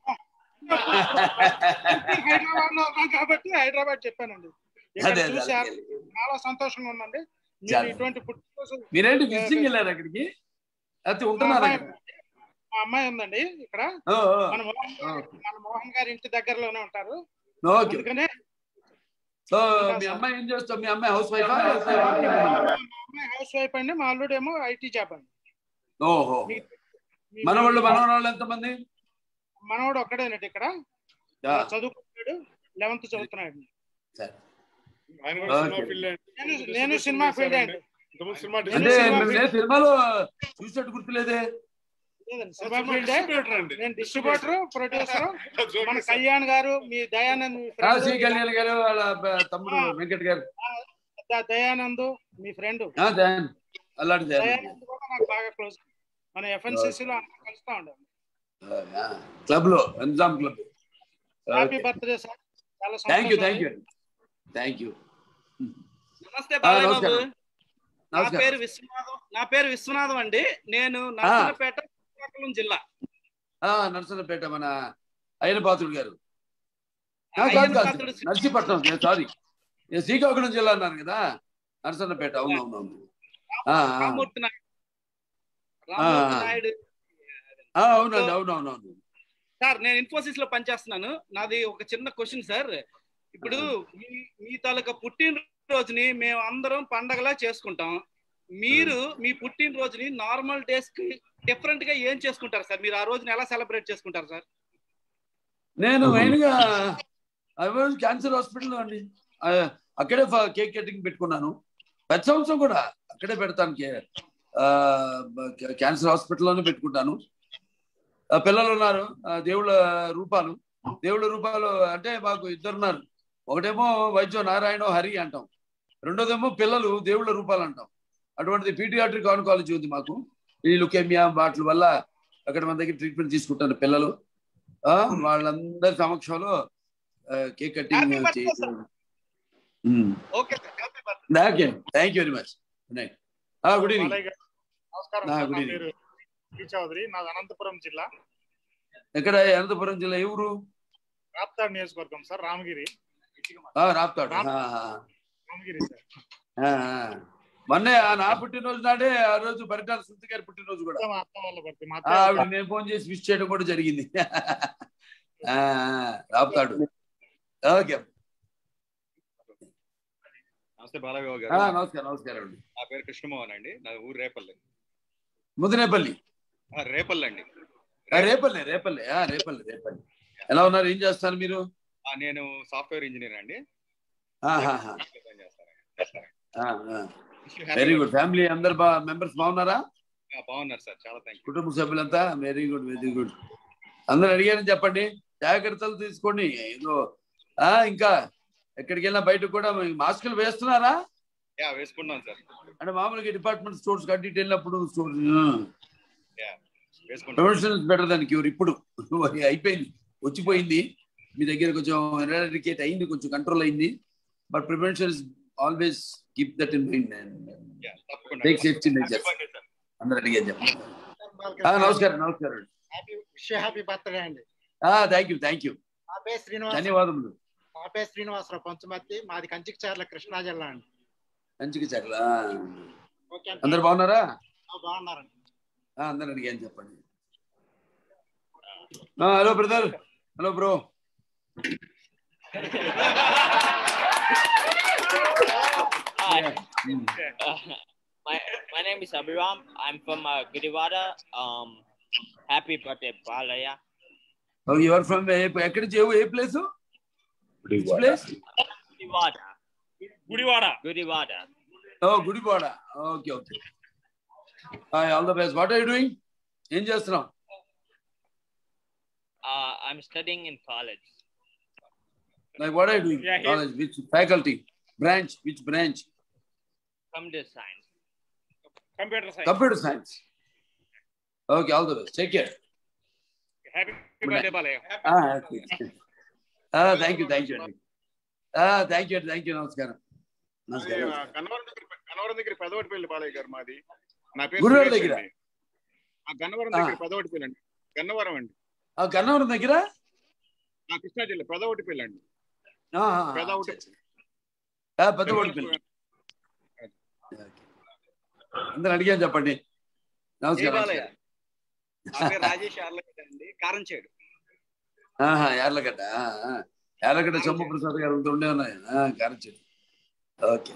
హైదరాబాద్ లో ఉన్నాం కాబట్టి హైదరాబాద్ చెప్పానండి ఇక్కడ అదే, అదే, చూశారు అదే. చాలా సంతోషంగా ఉందండి మీరు చాలా. ఇటువంటి పుట్టినరోజు మీరేంటి విజిటింగ్ వెళ్ళారు అక్కడికి అయితే ఉంటున్నారు మా అక్కడ అమ్మాయి- మా అమ్మాయి ఉందండి ఇక్కడ ఓ, ఓ. మన మోహన్ గారి- మన మోహన్ గారి ఇంటి దగ్గరలోనే ఉంటారు ఓకే అందుకనే సో మీ అమ్మాయి ఏం చేస్తావు మీ అమ్మాయి హౌస్ వైఫ్ మా అమ్మాయి హౌస్ వైఫ్ అండి మా అల్లుడు ఏమో ఐటీ జాబ్ అండి ఓహో మీ- మనవాళ్ళు మనవరాళ్ళు ఎంతమంది మనవడు ఒక్కడేనండి ఇక్కడ యా. చదువుకుంటాడు లెవెన్త్ చదువుతున్నాడు సరే ఆయన కూడా సినిమా ఓకే. ఫీల్డ్ నేను నేను సినిమా ఫీల్డ్ అండి ఇంతకుముందు సినిమా అంటే డిస్ట్రిబ్యూటర్ నేను సినిమాలో చూసినట్టు గుర్తులేదే లేదండి, సినిమా ఫీల్డే డిస్ట్రిబ్యూటర్ అండి నేను డిస్ట్రిబ్యూటర్ ప్రొడ్యూసర్ మన కళ్యాణ్ గారు మీ దయానంద్ మీ ఆ, friend. సి కళ్యాణ్ గారు వాళ్ళ బ- తమ్ముడు వెంకట్ గారు ద- దయానంద్ మీ ఫ్రెండ్ ఆ, దయాన్ అలాంటి దయాన్ దయానంద్ కూడా నాకు బాగా క్లోజ్ మన ఎఫ్ఎన్సిసి లో అందరం కలుస్తా ఉండాలి క్లబ్ లో exam club happy birthday sir చాలా థ్యాంక్ యూ సంతోషం. థ్యాంక్ యూ థ్యాంక్ యూ నమస్తే బాలయ్య బాబు నమస్కారం. నా నమస్కారం. పేరు విశ్వనాథం నా పేరు విశ్వనాథం అండి నేను నర్సన్నపేట శ్రీకాకుళం జిల్లా ఆ, నరసన్నపేట మన అయ్యన పాత్రుడు గారు ఆ, అయ్యన్న కాదు కాదు పాత్రుడు శ్రీ- నర్సీపట్నం సారీ నేను శ్రీకాకుళం జిల్లా అన్నాను కదా నరసన్నపేట అవునవునవును ఆ, ఆ. రామూర్తి నాయుడు ఆ, రామూర్తి ఆ. నాయుడు ఆ, అవునండి అవునవునవును సార్ నేను ఇన్ఫోసిస్ లో పనిచేస్తున్నాను నాది ఒక చిన్న క్వశ్చన్ సార్ ఇప్పుడు మీ మీ తాలూకా పుట్టినరోజుని మేము అందరం పండగలా చేసుకుంటాం మీరు మీ పుట్టినరోజుని నార్మల్ డేస్ కి డిఫరెంట్ గా ఏం చేసుకుంటారు సార్ మీరు ఆ రోజుని ఎలా సెలబ్రేట్ చేసుకుంటారు సార్ నేను మెయిన్ గా క్యాన్సర్ హాస్పిటల్ అండి ఆ, అక్కడే ఫ- కేక్ కటింగ్ పెట్టుకున్నాను ప్రతి సంవత్సరం కూడా అక్కడే పెడతాను కే- ఆ, బ- క్యాన్సర్ హాస్పిటల్లోనే పెట్టుకుంటాను ఆ, పిల్లలు ఉన్నారు ఆ, దేవుళ్ళ రూపాలు దేవుళ్ళ రూపాలు అంటే మాకు ఇద్దరున్నారు ఒకటేమో వైద్యం నారాయణ హరి అంటాం రెండోదేమో పిల్లలు దేవుళ్ళ రూపాలు అంటాం అటువంటిది పీడియాట్రిక్ ఆన్కాలజీ ఉంది మాకు ఈ లుకేమియా వాటి వల్ల అక్కడ మన దగ్గర ట్రీట్మెంట్ తీసుకుంటారు పిల్లలు ఆ, వాళ్ళందరి సమక్షంలో ఆ, కేక్ కటింగ్ చేయడం ఉమ్. Okay sir happy birthday okay thank you very much good night good evening Balayya garu, నమస్కారం ఆ, సార్. గుడ్ నా ఈవినింగ్. పేరు టి చౌదరి నాది అనంతపురం జిల్లా ఎక్కడ అనంతపురం జిల్లా ఎవరు రాప్తాడ్ నియోజకవర్గం సార్ రామగిరి రాప్తాడు రామ్- ఆ, ఆ, రామగిరి సార్ ఆ, ఆ. మొన్నే ఆ నా పుట్టినరోజు నాడే ఆ రోజు పరిటాల సుంతి గారి పుట్టినరోజు కూడా మా అత్త వాళ్ళ భర్త మా ఆ, అత్తయ్య ఆవిడ వాళ్ళ నేను ఫోన్ చేసి విష్ చేయడం కూడా జరిగింది ఆ, ఆ, రాప్తాడు ఓకే నమస్తే బాలయ్య ఆ, గారు నమస్కారం నమస్కారం అండి నా పేరు కృష్ణమోహన్ అండి నా ఊరు రేపల్లి ముదినేపల్లి ఆ, రేపల్లి అండి ఆ, రేపల్లి రేపల్లి ఆ, రేపల్లి రేపల్లి ఎలా ఉన్నారు ఏం చేస్తారు మీరు ఆ, నేను సాఫ్ట్వేర్ ఇంజనీర్ అండి ఆహాహా. చేస్తానండి. ఆ, ఆ. Happy very good birthday. Family అందరు బా మెంబర్స్ బాగున్నారా ఆ, బాగున్నారు సార్ చాలా థ్యాంక్ యూ కుటుంబ సభ్యులంతా వెరీ గుడ్ వెరీ గుడ్ అందరు అడిగారని చెప్పండి జాగ్రత్తలు తీసుకోండి ఏదో ఆ ఇంకా ఎక్కడికి వెళ్ళినా బయట కూడా మీ మాస్కులు వేస్తున్నారా యా వేసుకున్నాను సార్ అంటే మామూలుగా డిపార్ట్మెంట్ స్టోర్స్ కట్టి వెళ్ళినప్పుడు స్టోర్ యా వేసుకుంటాను ప్రొఫెషనల్ బెటర్ దాన్ క్యూర్ ఇప్పుడు అయిపోయింది వచ్చిపోయింది మీ దగ్గర కొంచెం ఎరాడికేట్ అయింది కొంచెం కంట్రోల్ అయింది but prevention is always keep that in mind yeah తప్పకుండా take safety measures Happy birthday, sir. అందరు అడిగారు చెప్పండి ఆ, నమస్కారం నమస్కారం హ్యాపీ విష్ హ్యాపీ బర్త్డే అండి థ్యాంక్ యూ థ్యాంక్ యూ నా పేరు శ్రీనివాస్ ధన్యవాదములు నా పేరు శ్రీనివాసరావు పంచమర్తి మాది కంచికచర్ల కృష్ణా జిల్లా అండి మంచిగా చర్ల ఓకే అండి. అందరు బాగున్నారా ఆ, బాగున్నారండి ఆ, అందరు అడిగాను చెప్పండి hello brother hello bro Hi. Uh, my my name is Abhiram. I'm from uh, Giriwada. Um, happy birthday, Balaya. Your from ఎక్కడ చేవు ఏ place place Giriwada. Gudivada Giriwada. ఓ Gudivada okay okay all the best what are you doing ఏం చేస్తున్నాం Uh, I'm studying in college. Like what are you doing Yeah, he- college which faculty branch which branch Computer science. Computer science computer science okay all the best take care happy birthday Balayya thank you thank you అండి thank you thank you నమస్కారం నమస్కారం గన్నవరం దగ్గర గన్నవరం దగ్గర పెదవటిపల్లి బాలయ్య గారు మాది నా పేరు గుడివాడ సురేష్ దగ్గర? అండి. ఆ గన్నవరం ఆ. దగ్గర పెదవటిపల్లి అండి గన్నవరం అండి ఆ గన్నవరం దగ్గర ఆ కృష్ణా జిల్లా పెదవటిపల్లి అండి ఆ, ఆ, ఆ, పెదవటి ఆ, పెద్ద ఓడిపల్లి అందరు అడిగాను చెప్పండి నమస్కారం బాలయ్య. నమస్కారం. నా పేరు రాజేష్ యార్లగడ్డ అండి కారంచేడు ఆహా, యార్లగడ్డ ఆ, ఆ. యార్లగడ్డ చంపు ప్రసాద్ గారు అంతా ఉండే ఉన్నాయి కారచెట్టు ఓకే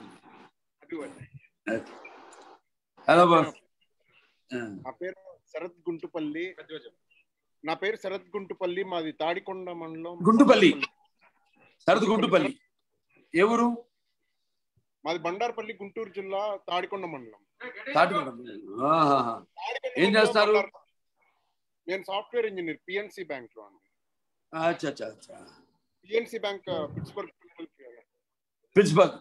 హలో బాబు నా పేరు శరత్ గుంటుపల్లి నా పేరు శరత్ గుంటుపల్లి మాది తాడికొండ మండలం గుంటుపల్లి సరదు గుంటుపల్లి ఏ ఊరు మాది బండార్పల్లి గుంటూరు జిల్లా తాడికొండ మండలం తాటికొండ ఆహాహా. ఏం చేస్తారు నేను సాఫ్ట్వేర్ ఇంజనీర్ పిఎన్సి బ్యాంక్ లో అండి అచ్చా అచ్చా అచ్చా PNC bank Pittsburgh Pittsburgh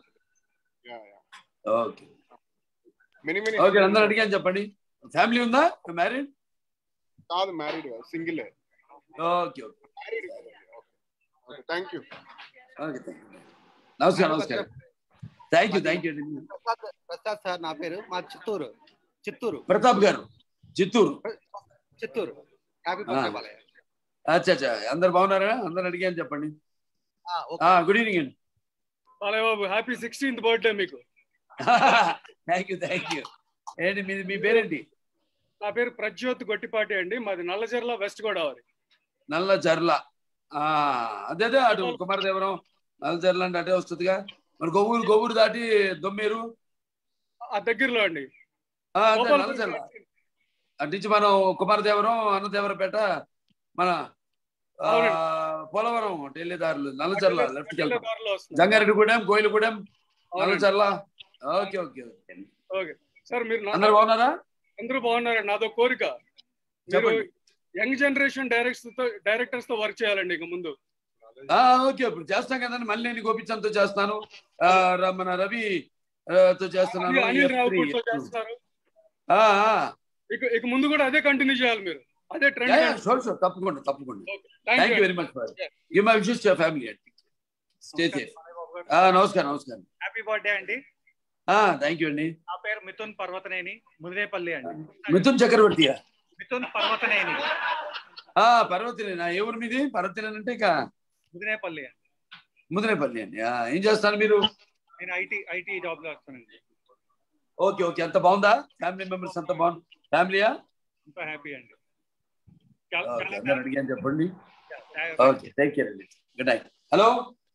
okay many many okay అందరు అడిగాను చెప్పండి ఫ్యామిలీ ఉందా మ్యారీడ్ కాదు married single okay okay thank you okay నమస్కారం నమస్కారం thank you thank you Prasad Prasad sir నా పేరు మా చిత్తూరు చిత్తూరు ప్రతాప్ గారు చిత్తూరు చిత్తూరు హ్యాపీ ఆ. బర్త్డే బాలయ్య అచ్చా అచ్చా అందరు బాగున్నారా అందరు అడిగాను చెప్పండి ఆ, ఓకే. గుడ్ ఈవినింగ్ అండి Balayya Babu happy sixteenth birthday మీకు థ్యాంక్ యూ థ్యాంక్ యూ ఏంటి మీ మీ పేరేంటి నా పేరు ప్రజ్యోత్ గొట్టిపాటి అండి మాది నల్లజర్ల వెస్ట్ గోదావరి నల్ల జర్ల ఆ, అదే అదే అటు కుమారదేవరం నల్ల జర్ల అంటే అటే వస్తుందిగా మరి గొవ్వూరు గొవ్వూరు దాటి దొమ్మేరు ఆ దగ్గరలో అండి ఆ, అదే లోపల నల్ల జర్ల అటు నుంచి మనం కుమారదేవరం అన్నదేవరపేట మన ఆ, అవునండి. పోలవరం అటు వెళ్ళే దారులు నల్లచర్ల అటు లెఫ్ట్కి వెళ్ళే వెళ్తాం దారిలో వస్తుంది. జంగారెడ్డిగూడెం కోయిలగూడెం అవునండి. Nallacherla okay okay okay okay sir మీరు నా- అందరు బాగున్నారా అందరూ బాగున్నారండి నాదో కోరిక మీరు చెప్పండి. యంగ్ జనరేషన్ డైరెక్టర్స్ తో డైరెక్టర్స్ తో వర్క్ చేయాలండి ఇక ముందు ఆ, ఓకే ఇప్పుడు చేస్తాం కదండి మళ్ళీ నేను గోపించంతో చేస్తాను ఆ, ర- మన రవి ఆ, తో చేస్తున్నాను అనిల్- అనిల్ రావు F3. కూడా చేస్తున్నారు ఆ, ఆ. ఇక ఇక ముందు కూడా అదే కంటిన్యూ చేయాలి మీరు అదే yeah, yeah, trend sure sure తప్పకుండా తప్పకుండా Thank thank you. You very much for give my wishes your family stay safe నమస్కారం నమస్కారం హ్యాపీ బర్త్డే అండి థ్యాంక్ యూ అండి నా పేరు మిథున్ పర్వతనేని ముదినేపల్లి అండి మిథున్ చక్రవర్తి మిథున్ పర్వతనేని ఆ పర్వతిని నా ఏ ఊరు మీది పర్వతిని అంటే ఇక ముదినేపల్లి అండి ముదినేపల్లి అండి ఆ, ఏం చేస్తాను మీరు నేను ఐటీ ఐటీ జాబ్ లో వస్తానండి ఓకే ఓకే అంత బాగుందా ఫ్యామిలీ మెంబర్స్ అంత బాగుంది ఫ్యామిలీయా ఇంకా హ్యాపీ అండి చాలా- ఓకే చాలా అందరూ అడిగాను చెప్పండి చాలా- ఓకే టేక్ కేర్ అండి good night hello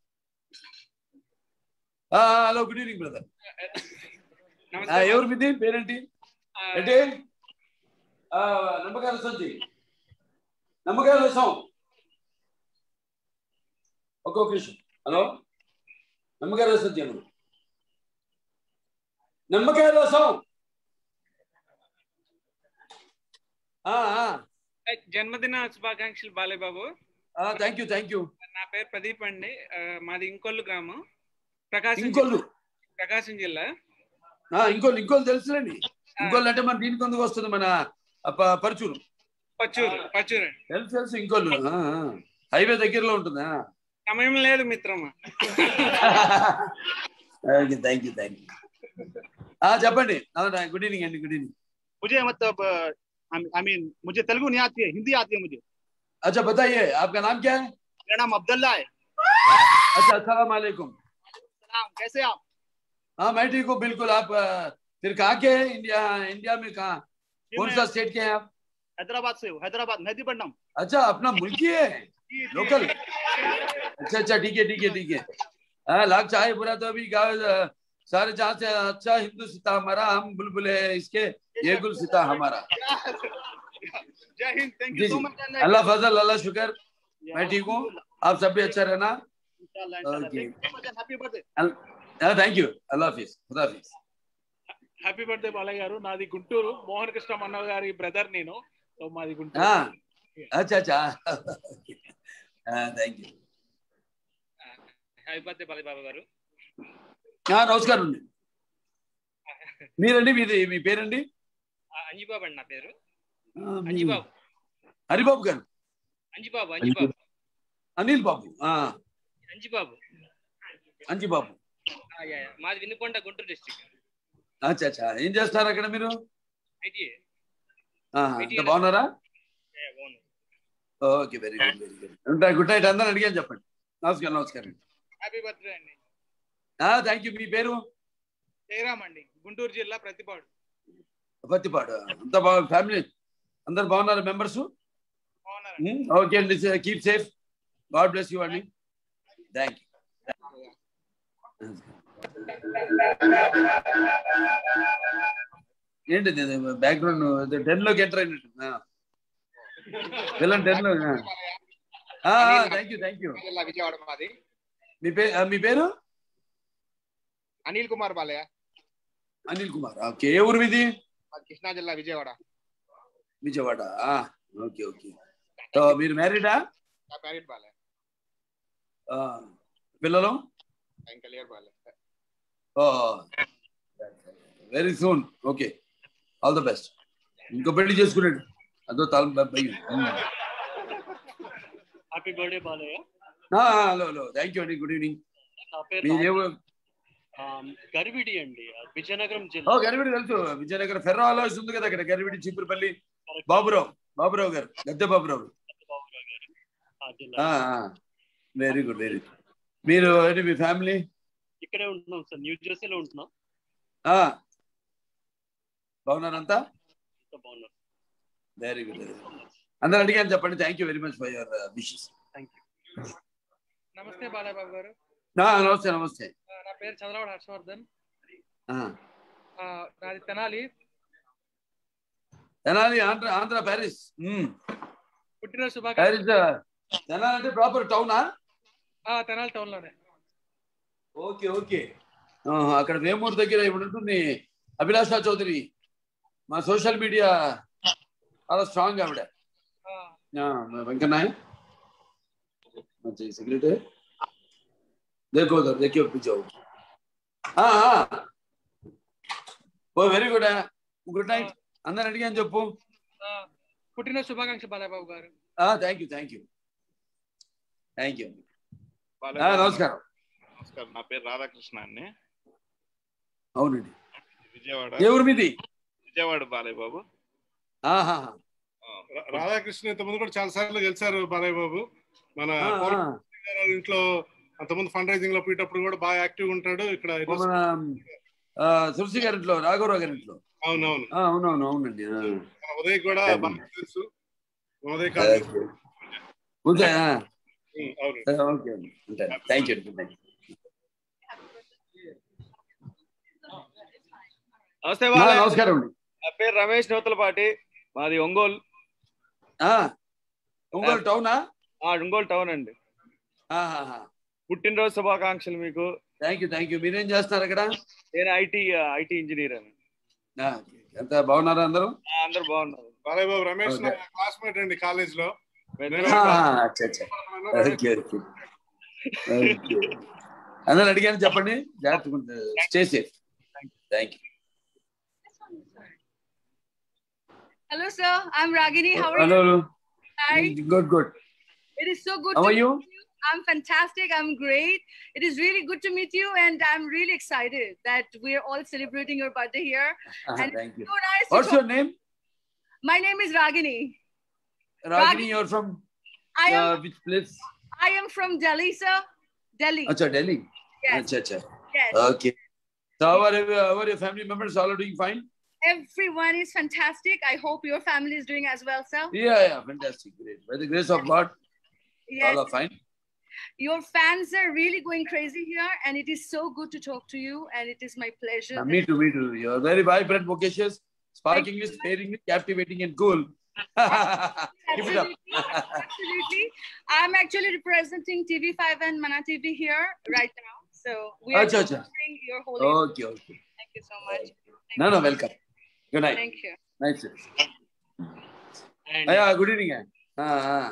hello good evening brother ఎవరు మీది పేరేంటి ఏంటి ఆ, నమ్మకాల సంచి నమ్మకాల రసం ఒక్కొక్క నిమిషం హలో నమ్మకాల రసం చేయను నమ్మకాయ రసం ఆ, ఆ. జన్మదిన శుభాకాంక్షలు Balayya Babu thank you thank you నా పేరు ప్రదీప్ అండి ఆ, మాది ఇంకొల్లు గ్రామం ప్రకాశం ఇంకొల్లు జిల్లా. ప్రకాశం జిల్లా ఆ, ఇంకోళ్ళు ఇంకోళ్ళు తెలుసులేండి ఇంకోళ్ళు అంటే మన దీనికి ఎందుకు వస్తుంది మన ఆ, ప- పరుచూరు పచ్చూరు పచ్చూరు తెలుసు తెలుసు ఇంకోళ్ళు ఆ, ఆ. హైవే దగ్గరలో ఉంటుందా సమయం లేదు మిత్రమా okay thank you thank you చెప్పండి గుడ్ ఈవినింగ్ అండి గుడ్ ఈవినింగ్ मुझे मतलब आई मीन मुझे तेलुगु नहीं आती है हिंदी आती है मुझे अच्छा बताइए आपका नाम क्या है मेरा नाम अब्दुल्ला है अच्छा अस्सलाम वालेकुम सलाम कैसे आप हाँ मैं ठीक हूँ बिल्कुल आप अ, फिर कहाँ के हैं इंडिया इंडिया में कहाँ जी, कौन मैं- सा स्टेट के हैं आप हैदराबाद से हूँ हैदराबाद मेहदीपट्टनम अच्छा अपना मुल्की है लोकल अच्छा अच्छा ठीक है ठीक है ठीक है हाँ लाख चाहे बुरा तो अभी गाँव अ, सारे जहाँ से अच्छा हिंदू सीता हमारा हम बुलबुल है इसके ये गुल सीता हमारा जय हिंद थैंक जी यू सो जी मच अल्लाह फजल अल्लाह शुक्र मैं ठीक हूँ आप सब भी अच्छा रहना okay happy birthday thank you Allah हाफिज खुदा हाफिज హ్యాపీ బర్త్డే బాలయ్య గారు నాది గుంటూరు మోహన్ కృష్ణ మన్న గారి బ్రదర్ నేను సో మాది గుంటూరు हाँ अच्छा अच्छा thank you happy birthday Balayya Babu గారు నమస్కారం అండి మీరండి మీది మీ పేరండి ఆ, అంజిబాబు అండి నా పేరు ఆ, మీ- అంజిబాబు హరిబాబు గారు అంజిబాబు అంజిబాబు అనిల్ బాబు ఆ, అంజిబాబు అంజిబాబు ఆ, యా, యా. మాది వినుకొండ గుంటూరు డిస్ట్రిక్ట్ అచ్చా అచ్చా ఏం చేస్తారు అక్కడ మీరు ఐటీ ఆ, అంతా బాగున్నారా okay very good very good ఉంటా గుడ్ నైట్ అందరూ అడిగాను చెప్పండి నమస్కారం నమస్కారం హ్యాపీ బర్త్డే అండి థ్యాంక్ యూ మీ పేరు జయరామ్ అండి గుంటూరు జిల్లా ప్రతిపాడు పత్తిపాడు అంతా బాగా ఫ్యామిలీ అందరు బాగున్నారు మెంబర్స్ ఓకే అండి keep safe god bless you అండి థ్యాంక్ యూ ఏంటి బ్యాక్గ్రౌండ్ టెన్ లోకి ఎంటర్ అయినట్టు వెళ్ళండి టెన్ లో థ్యాంక్ యూ థ్యాంక్ యూ జిల్లా విజయవాడ మాది మీ పేరు మీ పేరు అనిల్ కుమార్ బాలయ్య అనిల్ కుమార్ ఓకే ఏ ఊరు మీది మాది కృష్ణా జిల్లా Vijayawada Vijayawada okay okay so మీరు మ్యారీడా నా మ్యారీడ్ బాలయ్య పిల్లలు ఇంకా లేరు Balayya very soon okay all the best ఇంకో పెళ్లి చేసుకున్నాడు అదో తల భయం happy birthday Balayya hello hello thank you అండి గుడ్ ఈవినింగ్ నా పేరు మీరు ఏ రాజు. ఊరు? ఆ, గరివిడి అండి ఆ, విజయనగరం ఓ జిల్లా గరివిడి తెలుసు విజయనగరం ఫెర్రో ఆలోచన ఉంది కదా అక్కడ గరివిడి చీపురుపల్లి బాబురావు బాబురావు గారు గద్దె బాబురావు ఆ జిల్లా వెరీ గుడ్ వెరీ గుడ్ మీరు ఏంటి మీ ఫ్యామిలీ ఇక్కడే ఉంటున్నాం సార్ న్యూ జెర్సీలో ఉంటున్నాం ఆ, బాగున్నారంతా బాగున్నారు వెరీ గుడ్ అందరూ అడిగాను చెప్పండి thank you very much for your wishes నమస్తే బాలయ్యబాబు గారు నమస్తే నమస్తే ఆ, నా పేరు చంద్రబాబు హర్షవర్ధన్ ఆ, ఆ, నాది తెనాలి తెనాలి ఆంధ్ర ఆంధ్ర ప్యారిస్ మ్మ్. పుట్టినరోజు ప్యారిస్ శుభాకాంక్షలు తెనాలి అంటే ప్రాపర్ టౌనా ఆ, తెనాలి టౌన్ లోనే ఓకే ఓకే ఆహా, అక్కడ వేమూరు దగ్గర ఇప్పుడు ఉంటుంది అభిలాష చౌదరి మా సోషల్ మీడియా చాలా స్ట్రాంగ్ ఆవిడ వెంకన్నాయ్ సెక్రటరీ देखो उधर देखिए पीछे जाओ हाँ हाँ ఓ వెరీ గుడ్ గుడ్ నైట్ అందరు అడిగాను చెప్పు ఆ, పుట్టినరోజు శుభాకాంక్ష బాలయ్యబాబు గారు thank you thank you thank you Balayya నమస్కారం నమస్కారం నా పేరు రాధాకృష్ణ అండి అవునండి విజయవాడ ఏ ఊరు మీది విజయవాడ బాలయ్య బాబు ఆహా రా- రాధాకృష్ణ ఇంతకుముందు కూడా చాలా సార్లు గెలిచారు బాలయ్య బాబు మన ఆ, ఆ. పవన్ కళ్యాణ్ గారి ఇంట్లో అంతకుముందు ఫండ్ రైజింగ్ లో పోయేటప్పుడు కూడా బాగా యాక్టివ్ ఉంటాడు ఇక్కడ ఈరోజు- మన ఆ, తులసి గారింట్లో రాఘవరావు గారింట్లో అవునవును ఆ, అవునవును అవునండి ఆ. మన ఉదయ్ కూడా Thank you. బాగా తెలుసు ఉదయ్ కాదు ఉందా అవును ఓకే ఉంటాను థ్యాంక్ యూ గుడ్ నైట్ నమస్తే ఆ, బాలయ్య. నమస్కారం అండి నా పేరు రమేష్ నూతలపాటి మాది ఒంగోలు ఆ, ఒంగోలు టౌనా ఆ, ఒంగోలు టౌన్ అండి పుట్టినరోజు శుభాకాంక్షలు మీకు థ్యాంక్ యూ థ్యాంక్ యూ మీరేం చేస్తున్నారు అక్కడ నేను ఐటీ ఐటీ ఇంజనీర్ అని ఆ, ఎంత బాగున్నారా అందరూ ఆ, అందరూ బాగున్నారు బాలయ్య బాబు రమేష్ నా Okay. క్లాస్మేట్ అండి కాలేజ్ లో ఆ, అచ్చా అచ్చా ఓకే ఓకే ఓకే అందరు అడిగాను చెప్పండి జాగ్రత్తగా stay safe thank you Hello, sir. I'm Ragini. How are hello you? Hi. Good good It is so good How to are you? meet you. I'm fantastic. I'm great. It is really good to meet you, and I'm really excited that we're all celebrating your birthday here. And thank you it's so nice to what's talk- your name My name is Ragini. Ragini your from I am which place I am from Delhi, sir. Delhi. అచ్చా Delhi Yes. అచ్చా అచ్చా Yes. Okay so our our family members all doing fine Everyone is fantastic. I hope your family is doing as well, sir. Yeah, yeah, fantastic, great. By the grace of God, Yes. all are fine. Your fans are really going crazy here, and it is so good to talk to you. And it is my pleasure. Uh, me too, me too. You are very vibrant, vocacious, sparkingly, sparingly, captivating, and cool. Keep it up. Absolutely. I'm actually representing TV5 and Mana TV here right now. So we are Acha, acha. celebrating your holy. okay, okay. Thank you so much. Thank No, you. no, welcome. Good night. Thank you. Night, sir. Yeah, good evening. Ah, ah.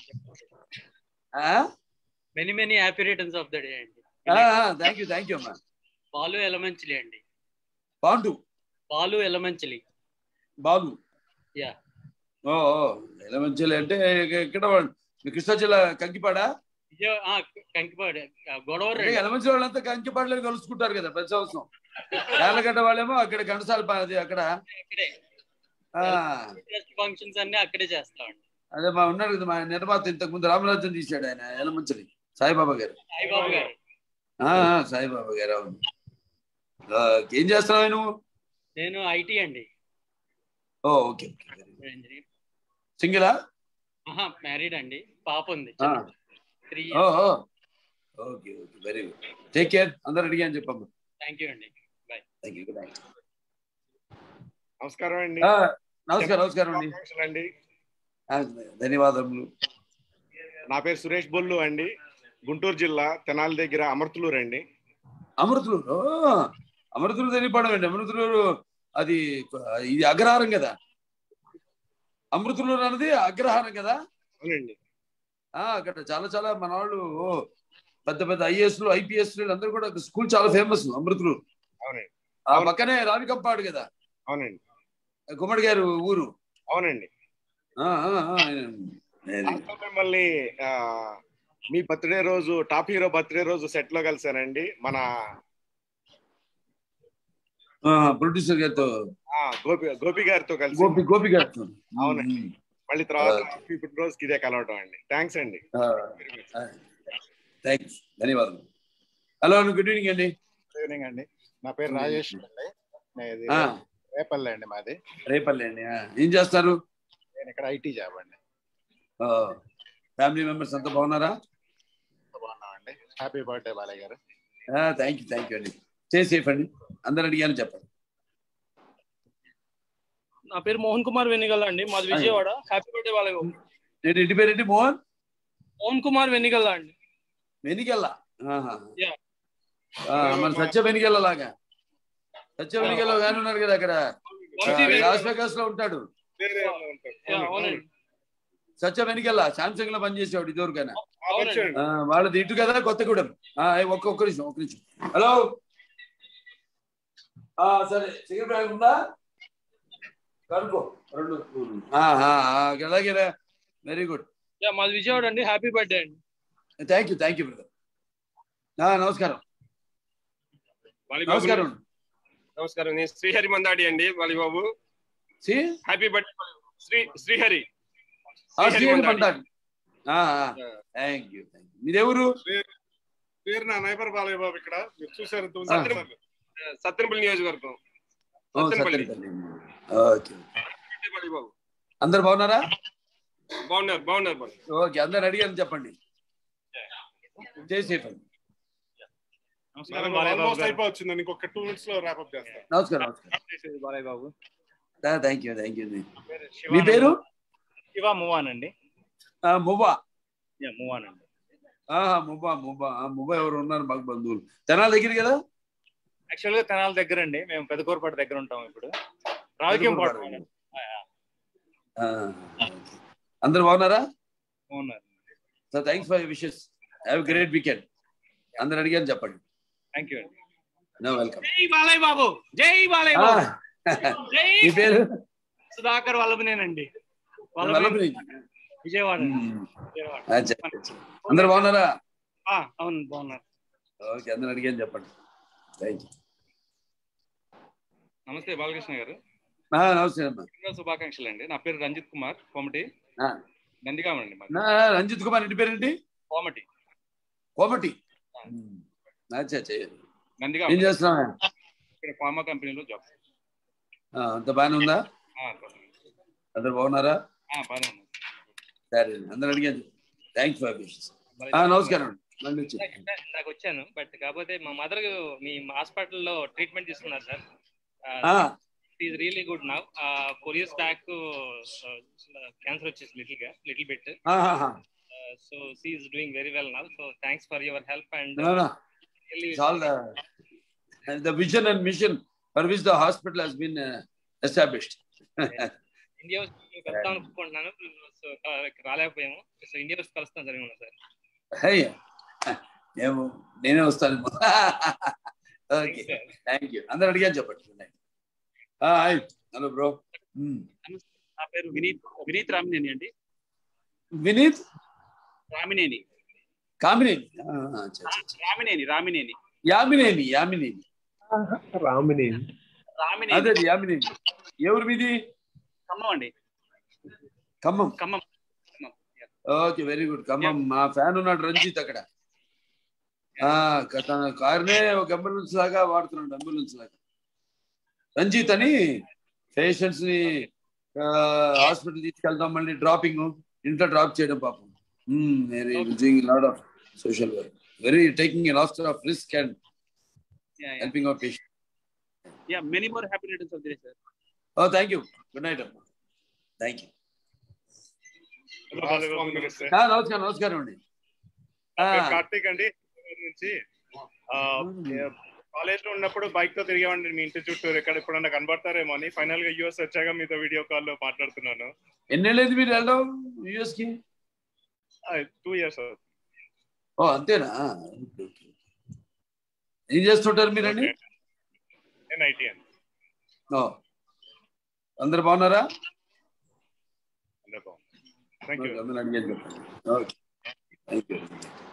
Ah? Many many happy returns of the day అండి Ah, ah, thank you, thank you, man. Balu Elamanchili అండి Pandu, Balu Elamanchili Balu yeah ఓ ఓ, ఎలమంచిలి అంటే ఇక్కడ వాడు- మీ కృష్ణా జిల్లా కంకిపాడా విజయ ఆ, కంకిపాడు ఆ, గొడవరు అంటే ఎలమంచి వాళ్ళంతా కంకిపాడులో కలుసుకుంటారు కదా ప్రతి సంవత్సరం యాలగడ్డ వాళ్ళేమో అక్కడ గంటసాల పా- అది అక్కడ ఆ, ఫంక్షన్స్ అన్ని అక్కడే చేస్తామండి అదే మా ఉన్నాడు కదా మా నిర్మాత ఇంతకు ముందు రామరాజన్ తీశాడు ఆయన ఎలమంచిలి సాయిబాబా గారు సాయిబాబు గారు ఆ, ఆ, సాయిబాబా గారు అవును ఆ, ఏం చేస్తున్నావు నువ్వు నేను ఐటీ అండి ఓ ఓకే సింగిలా ఆహా మ్యారీడ్ అండి పాప ఉంది ఆ. త్రీ ఓ ఓ. Okay okay very good take care అందరు అడిగా అని చెప్పమ్మా థ్యాంక్ యూ అండి bye thank you good night నమస్కారం అండి ఆ, నమస్కారం నమస్కారం అండి శుభాకాంక్షలు అండి ఆ, ధన్యవాదములు నా పేరు సురేష్ బొల్లు అండి గుంటూరు జిల్లా తెనాలి దగ్గర అమర్తులూరు అండి అమృతులూరు ఓ, అమృతులూరు తెలియపడం అండి అమృతులూరు అది ఇది అగ్రహారం కదా అమృతులూరు అన్నది అగ్రహారం కదా అవునండి ఆ, అక్కడ చాలా చాలా మన వాళ్ళు ఓ, పెద్ద పెద్ద ఐఏఎస్లు ఐపీఎస్లు అందరూ కూడా స్కూల్ చాలా ఫేమస్ అమృతులూరు అవునండి ఆ పక్కనే రావికంపాడు కదా అవునండి గుమ్మడి గారు ఊరు అవునండి ఆ, ఆ, ఆ, very good. అసలు మిమ్మల్ని ఆ, మీ బర్త్డే రోజు టాప్ హీరో బర్త్డే రోజు సెట్ లో కలిసానండి మన ఆ, ప్రొడ్యూసర్ గారితో ఆ, గోపి గోపి గారితో కలిసి గోపి గోపి గారితో అవునండి మళ్ళీ తర్వాత మీ పుట్టినరోజుకి ఇదే కలవటం అండి థ్యాంక్స్ అండి థ్యాంక్స్ ధన్యవాదాలు హలో గుడ్ ఈవినింగ్ అండి గుడ్ ఈవినింగ్ అండి నా పేరు రాజేష్ అండి ఇది ఆ. రేపల్లె అండి మాది రేపల్లె అండి ఆ. ఏం చేస్తారు నేను ఇక్కడ ఐటీ జాబ్ అండి ఫ్యామిలీ మెంబర్స్ అంతా బాగున్నారా బాగున్నామండి హ్యాపీ బర్త్డే బాలయ్య గారు థ్యాంక్ యూ థ్యాంక్ యూ అండి స్టే సేఫ్ అండి అందరు అడిగాను చెప్పండి నా పేరు మోహన్ కుమార్ వెనిగల్ అండి మాది విజయవాడ హ్యాపీ బర్త్డే వాళ్ళకు నేను ఇంటి పేరు ఏంటి మోహన్ మోహన్ కుమార్ వెనిగల్ అండి వెనికెళ్ళ ఆహా. Yeah. ఆ, మన సత్య వెనికెళ్ళ లాగా సత్య వెనికెళ్ళ కానీ ఉన్నాడు కదా అక్కడ వంశీ వెనిగెల. లాస్ వేగాస్ లో ఉంటాడు Yeah, అవునండి సత్య వెనికెళ్ళ సామ్సంగ్ లో పనిచేసేవాడు ఇదివరకైనా అవునండి ఆ, వాళ్ళది ఇటు కదా కొత్తగూడెం ఆ, ఏ, ఒక్క ఒక్క నిమిషం ఒక్క నిమిషం హలో ఆ, సరే సిగరెట్ బ్యాగ్ ఉందా కనుకో రెండు ఆ, ఆ, ఆ, అలాగే వెరీ గుడ్ Yeah, మాది విజయవాడ అండి హ్యాపీ బర్త్డే అండి thank you thank you brother నమస్కారం వాలిబాబు నమస్కారం నమస్కారం నేను శ్రీహరి మందాడి అండి వాలిబాబు శ్రీ హ్యాపీ బర్త్డే శ్రీ శ్రీహరి ఆ, శ్రీహరి పంటాడు థ్యాంక్ యూ థ్యాంక్ యూ మీరెవరు పేరు నా నైబర్ బాలయ్య బాబు ఇక్కడ మీరు చూసారు ఇంతకు ఆ. ముందు సత్తెనపల్లి నియోజకవర్గం ఓ, సత్తెనపల్లి సత్యనపల్లి. ఓకే వాలిబాబు అందరు బాగున్నారా బాగున్నారు బాగున్నారు బాబు ఓకే అందరు అడిగాను చెప్పండి జై సేఫ్ అండి ఆల్మోస్ట్ అయిపోవచ్చిందండి ఇంకొక టూ మినిట్స్ లో ర్యాప్ చేస్తాను నమస్కారం నమస్కారం Balayya Babu thank you thank you మీ పేరు శివ మూవాన్ అండి ఆ, మువ్వా యా మూవాన్ అండి ఆహా, మువ్వా మువ్వా ఆ, మువ్వా ఎవరు ఉన్నారు మాకు బంధువులు తెనాల దగ్గర కదా యాక్చువల్ గా తెనాల దగ్గర అండి మేము పెదకూరపాటు దగ్గర ఉంటాం ఇప్పుడు రావిక్యం పాటు పెదకూరపాడు. ఆ, అందరు బాగున్నారా ఉన్నారు so thanks for wishes have great weekend అందరు అడిగాను చెప్పండి థ్యాంక్ యూ అండి నో వెల్కమ్ జై బాలయ్య బాబు జై బాలయ్య బాబు జై మీ పేరు సుధాకర్ వల్లభనేనండి వల్లభనేని. విజయవాడ అండి. మ్మ్. విజయవాడ అచ్చా, అచ్చా. అందరు బాగున్నారా ఆ, అవును బాగున్నారు ఓకే అందరు అడిగాను చెప్పండి థ్యాంక్ యూ నమస్తే బాలకృష్ణ గారు నమస్తే అమ్మా పుట్టినరోజు శుభాకాంక్షలు అండి నా పేరు రంజిత్ కుమార్ కోమటి ఆ. నందిగామ అండి మాది నా రంజిత్ కుమార్ ఇంటి పేరేంటి కోమటి కోమటి అచ్చా అచ్చా నందిగామ ఏం చేస్తున్నావా ఇక్కడ ఫార్మా కంపెనీలో జాబ్ ఆ, అంత బాగానే ఉందా అందరు బాగున్నారా బాగానే ఉంది సరే అందరు అడిగాను థ్యాంక్స్ ఫర్ విషెస్ నమస్కారం అండి మళ్ళీ వచ్చి నాకు వచ్చాను బట్ కాకపోతే మా మదర్ మీ హాస్పిటల్లో ట్రీట్మెంట్ తీసుకున్నారు సార్ ఆ. Is really good now four years back cancer వచ్చేసి లిటిల్ గా లిటిల్ బిట్ ఆహాహా. So she is doing very well now so thanks for your help and No, no. It's all the, and the vision and mission for which the hospital has been uh, established. India వచ్చి కలుద్దాం అనుకుంటున్నాను so రాలేకపోయాము so India వచ్చి కలుస్తాం జరిగింది sir hey, మేము నేనే వస్తాను okay thank you అందరు అడిగాను చెప్పండి హాయ్ హలో బ్రో నా పేరు వినీత్ వినీత్ రామినేని అండి వినీత్ రామినేని కామినేని ఆ, అచ్చా, అచ్చా, అచ్చా. రామినేని రామినేని యామినేని యామినేని రామినేని రామినేని అదే యామినేని ఎవరు మీది ఖమ్మం అండి Khammam Khammam okay very good Khammam మా ఫ్యాన్ ఉన్నాడు రంజిత్ అక్కడ ఆ క- తన కారునే ఒక అంబులెన్స్ లాగా వాడుతున్నాడు అంబులెన్స్ లాగా రంజిత్ అని పేషెంట్స్ ని హాస్పిటల్ తీసుకెళ్తాం మళ్ళీ డ్రాపింగ్ ఇంట్లో డ్రాప్ చేయడం పాపం very doing lot of social work very taking లాస్ట్ of risk and helping our patient yeah many more happy returns of day sir ఓ థ్యాంక్ యూ గుడ్ నైట్ అమ్మా థ్యాంక్ యూ నమస్కారం నమస్కారం అండి నా పేరు కార్తీక్ అండి హైదరాబాద్ నుంచి కాలేజ్ లో ఉన్నప్పుడు బైక్ తో తిరిగేవాడిని మీ ఇంటి చుట్టూ ఎక్కడ ఎప్పుడన్నా కనబడతారేమో అని ఫైనల్ గా యూఎస్ వచ్చాక మీతో వీడియో కాల్ లో మాట్లాడుతున్నాను ఎన్నేళ్ళైంది మీరు వెళ్ళడం యూఎస్ కి టూ ఇయర్స్ ఓ అంతేనా ఓకే, ఓకే. ఏం చేస్తుంటారు మీరండి నేను ఐటీ అండి ఓ అందరు బాగున్నారా థ్యాంక్ యూ అందరూ అడిగాను చెప్పండి ఓకే థ్యాంక్ యూ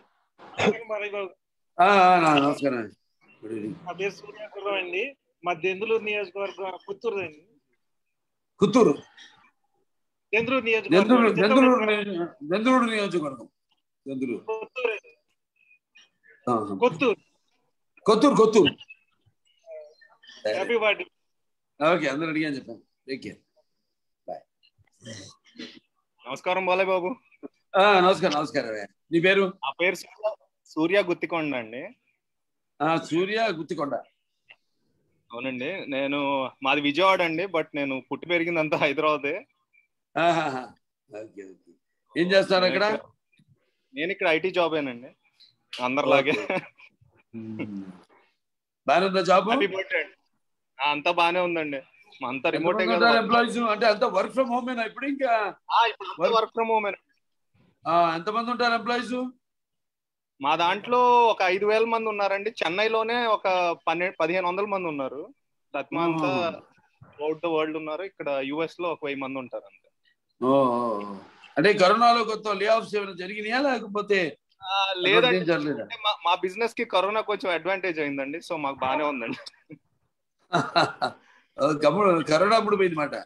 నమస్కారం గుడ్ ఈవినింగ్ నా పేరు సూర్యాకుర్రావు అండి మా దెందులూరు నియోజకవర్గం పుత్తూరు అండి పుత్తూరు దెందులూరు దెందులూరు నియోజకవర్గం దెందులూరు నియోజ- దెందులూరు నియోజకవర్గం దెందులూరు పుత్తూరు ఆహా. Kothuru Kothuru Kothuru happy birthday okay అందరూ అడిగాను చెప్పాను టేక్ కేర్ నమస్కారం బాలయ్య బాబు నమస్కారం నమస్కారం నీ పేరు నా పేరు సూర్య- సూర్య గుత్తికొండ అండి ఆ, సూర్య గుత్తికొండ అవునండి నేను మాది విజయవాడ అండి బట్ నేను పుట్టి పెరిగిందంతా హైదరాబాదే ఆహాహా. ఓకే ఓకే ఏం చేస్తారు అక్కడ నేను ఇక్కడ ఐటీ జాబేనండి అందరిలాగే బాగానే ఉందా జాబ్ హ్యాపీ బర్త్డే అండి ఆ, అంతా బానే ఉందండి మా అంతా రిమోటే కదా ఎంప్లాయీస్ అంటే అంత వర్క్ ఫ్రమ్ హోమేనా ఇప్పుడు ఇంకా వర్క్ ఫ్రమ్ హోమ్ ఆ, ఎంతమంది ఉంటారు ఎంప్లాయీస్ మా దాంట్లో ఒక ఐదు వేల మంది ఉన్నారండి చెన్నైలోనే ఒక పన్నెండు పదిహేను వందల మంది ఉన్నారు దత్మా అంతా అవుట్ ద వరల్డ్ ఉన్నారు ఇక్కడ యుఎస్ లో ఒక వెయ్యి మంది ఉంటారు అంతే ఓ ఓ, ఓ. అంటే కరోనాలో కొత్త లే ఆఫ్స్ ఏమైనా జరిగినాయా లేకపోతే ఆ, లేదండి ఏం జరగలేదా? అంటే మా- మా బిజినెస్ కి కరోనా కొంచెం అడ్వాంటేజ్ అయిందండి సో మాకు బానే ఉందండి ఓ, గమ్ముడు కరోనా అప్పుడు పోయింది మాట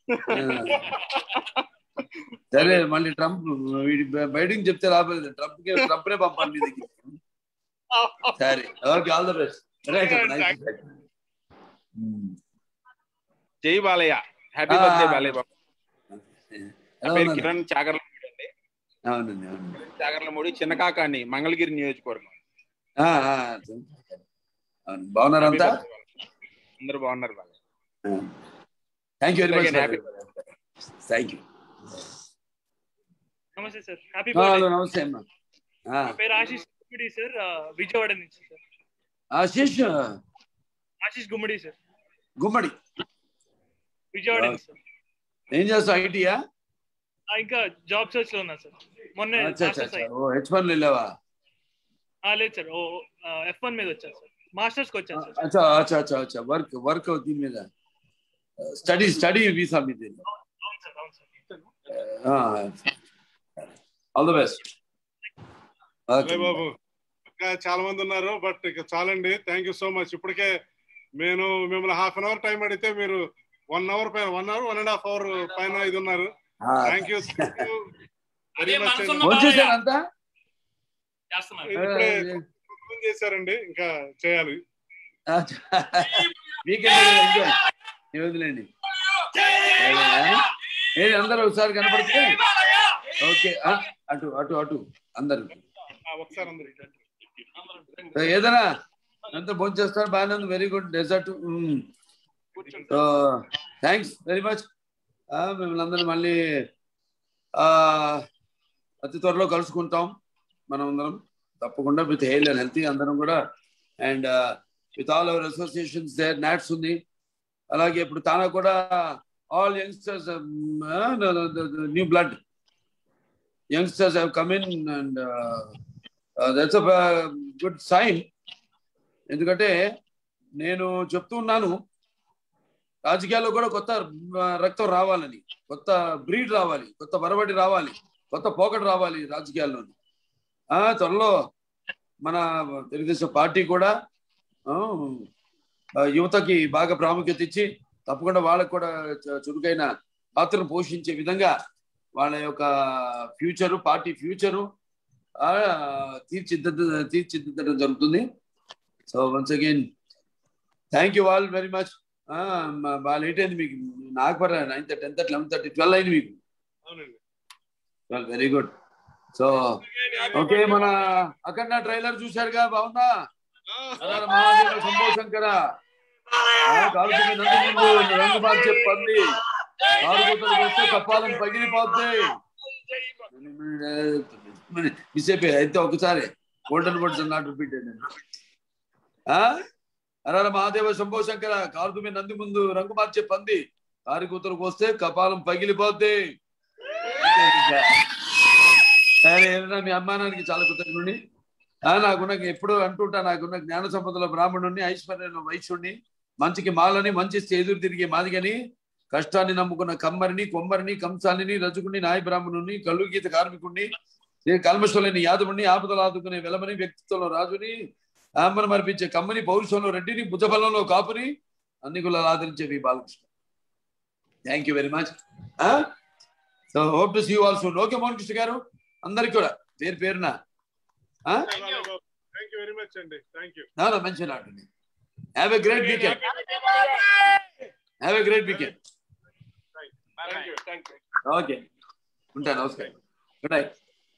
సరే మళ్ళీ ట్రంప్ వీడి బయటికి చెప్తే రాబోలేదు ట్రంప్ కి ట్రంప్ నే పంపాలి మీ దగ్గర సరే ఓకే ఆల్ ద బెస్ట్ జై బాలయ్య హ్యాపీ ఆ. బర్త్డే బాలయ్య బాబు నా ఎలా పేరు ఉన్నారు? కిరణ్ చాగర్లమూడి అండి అవునండి అవునండి చాగర్లమూడి చిన్నకాకాని మంగళగిరి నియోజకవర్గం ఆ, ఆ, అవును. బాగున్నారా అంతా Happy birthday. అందరూ బాగున్నారు Balayya thank you very much Again, happy thank you నమస్తే సార్ హ్యాపీ హలో బర్త్డే నమస్తే అమ్మా ఆ, నా పేరు ఆశీష్ గుమ్మడి సార్ ఆ, విజయవాడ నుంచి సార్ ఆశీష్ ఆశీష్ గుమ్మడి సార్ గుమ్మడి విజయవాడ నుంచి సార్ ఏం చేస్తావు ఐటీయా ఆ, ఇంకా జాబ్ సర్చ్ లో ఉన్నా సార్ మొన్న అచ్చా అచ్చా మాస్టర్స్ అచ్చా అయ్యి ఓ హెచ్ వన్ వెళ్ళావా ఆ, లేదు సార్ ఓ ఎఫ్ వన్ మీద వచ్చాను సార్ మాస్టర్స్ కి వచ్చాను సార్ అచ్చా అచ్చా అచ్చా అచ్చా వర్క్ వర్క్ దీని మీద స్టడీ స్టడీ వీసా మీద అవును సార్ అవును సార్ ఆల్ ద బెస్ట్ అలే బాబు ఇంకా చాలా మంది ఉన్నారు బట్ ఇక చాలండి థ్యాంక్ యూ సో మచ్ ఇప్పటికే నేను మిమ్మల్ని హాఫ్ అన్ అవర్ టైం అడిగితే మీరు వన్ అవర్ పైన one hour one and half hour పైన ఇది ఉన్నారు థ్యాంక్ యూ వెరీ మచ్ వచ్చేసారు అంతా ఇప్పుడే ఫోన్ చేశారండి ఇంకా చేయాలి వీకెండ్ ఎంజాయ్ ఈ రోజులేండి ఏది అందరూ ఒకసారి కనపడితే ఓకే ఆ, అటు అటు అటు అందరు ఒకసారి అందరు ఏదైనా అంతా భోజనం చేస్తారు బాగానే ఉంది very good dessert so thanks very much మిమ్మల్ని అందరూ మళ్ళీ ఆ, అతి త్వరలో కలుసుకుంటాం మనం అందరం తప్పకుండా విత్ హెయిల్ అండ్ హెల్తీ అందరం కూడా and with all our associations there NATS ఉంది అలాగే ఇప్పుడు తానా కూడా all youngsters new blood youngsters have come in and that's good sign ఎందుకంటే నేను చెప్తూ ఉన్నాను రాజకీయాల్లో కూడా కొత్త ఆ, రక్తం రావాలని కొత్త బ్రీడ్ రావాలి కొత్త బరబడి రావాలి కొత్త పోకడు రావాలి రాజకీయాల్లోని ఆ త్వరలో మన తెలుగుదేశం పార్టీ కూడా ఆ, ఆ, యువతకి బాగా ప్రాముఖ్యత ఇచ్చి తప్పకుండా వాళ్ళకు కూడా చ- చురుకైన పాత్రను పోషించే విధంగా వాళ్ళ యొక్క ఫ్యూచరు పార్టీ ఫ్యూచరు తీర్చిదిద్ద తీర్చిదిద్దడం జరుగుతుంది so once again thank you all very much బాగా లేట్ అయింది మీకు నాకు పర్లే nine thirty ten thirty eleven thirty twelve అయింది మీకు అవునండి వెరీ గుడ్ సో ఓకే మన అఖండ ట్రైలర్ చూశారుగా బాగుందా హర మహాదేవ శంభో శంకర ఆ, కాలుకి మీద నంది ముందు రంగు మార్చే పంది కాలుగుతలు వస్తే కప్పాలం పగిలిపోద్ది మిస్ అయిపోయి అయితే ఒకసారి golden words not repeated Hara Mahadeva Shambho Shankara కాలుకు మీద నంది ముందు రంగు మార్చే పంది కారి కూతురుకు వస్తే కపాలం పగిలిపోద్ది సరే ఏదైనా మీ అమ్మానానికి చాలా కృతజ్ఞుడి ఆ, నాకున్న ఎప్పుడు అంటుంటా నాకున్న జ్ఞాన సంపదల బ్రాహ్మణుడిని ఐశ్వర్యంలో వైశ్యుడిని మంచికి మాలని మంచి ఎదురు తిరిగే మాదిగని కష్టాన్ని నమ్ముకున్న కమ్మరిని కొమ్మరిని కంసాలిని రజకుని నాయ బ్రాహ్మణుని కళ్ళు గీత కార్మికుడిని కల్మషలేని యాదవుని ఆపదలు ఆదుకునే వెలమని వ్యక్తిత్వంలో రాజుని ఆంబరం అర్పించే కమ్మని పౌరుషంలో రెడ్డిని భుజబలంలో కాపుని అన్ని కులాలు ఆదరించేవి Balakrishna thank you very much so hope to see also okay Mohan Krishna గారు అందరికి కూడా పేరు పేరున థ్యాంక్ యూ వెరీ మచ్ అండి థ్యాంక్ యూ మంచి నాటండి have a great weekend have a great weekend thank you thank you okay ఉంటాను నమస్కారం గుడ్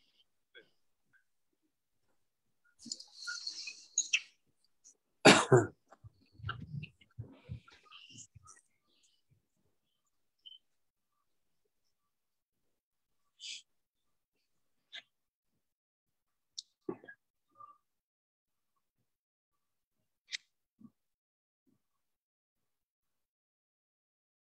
నైట్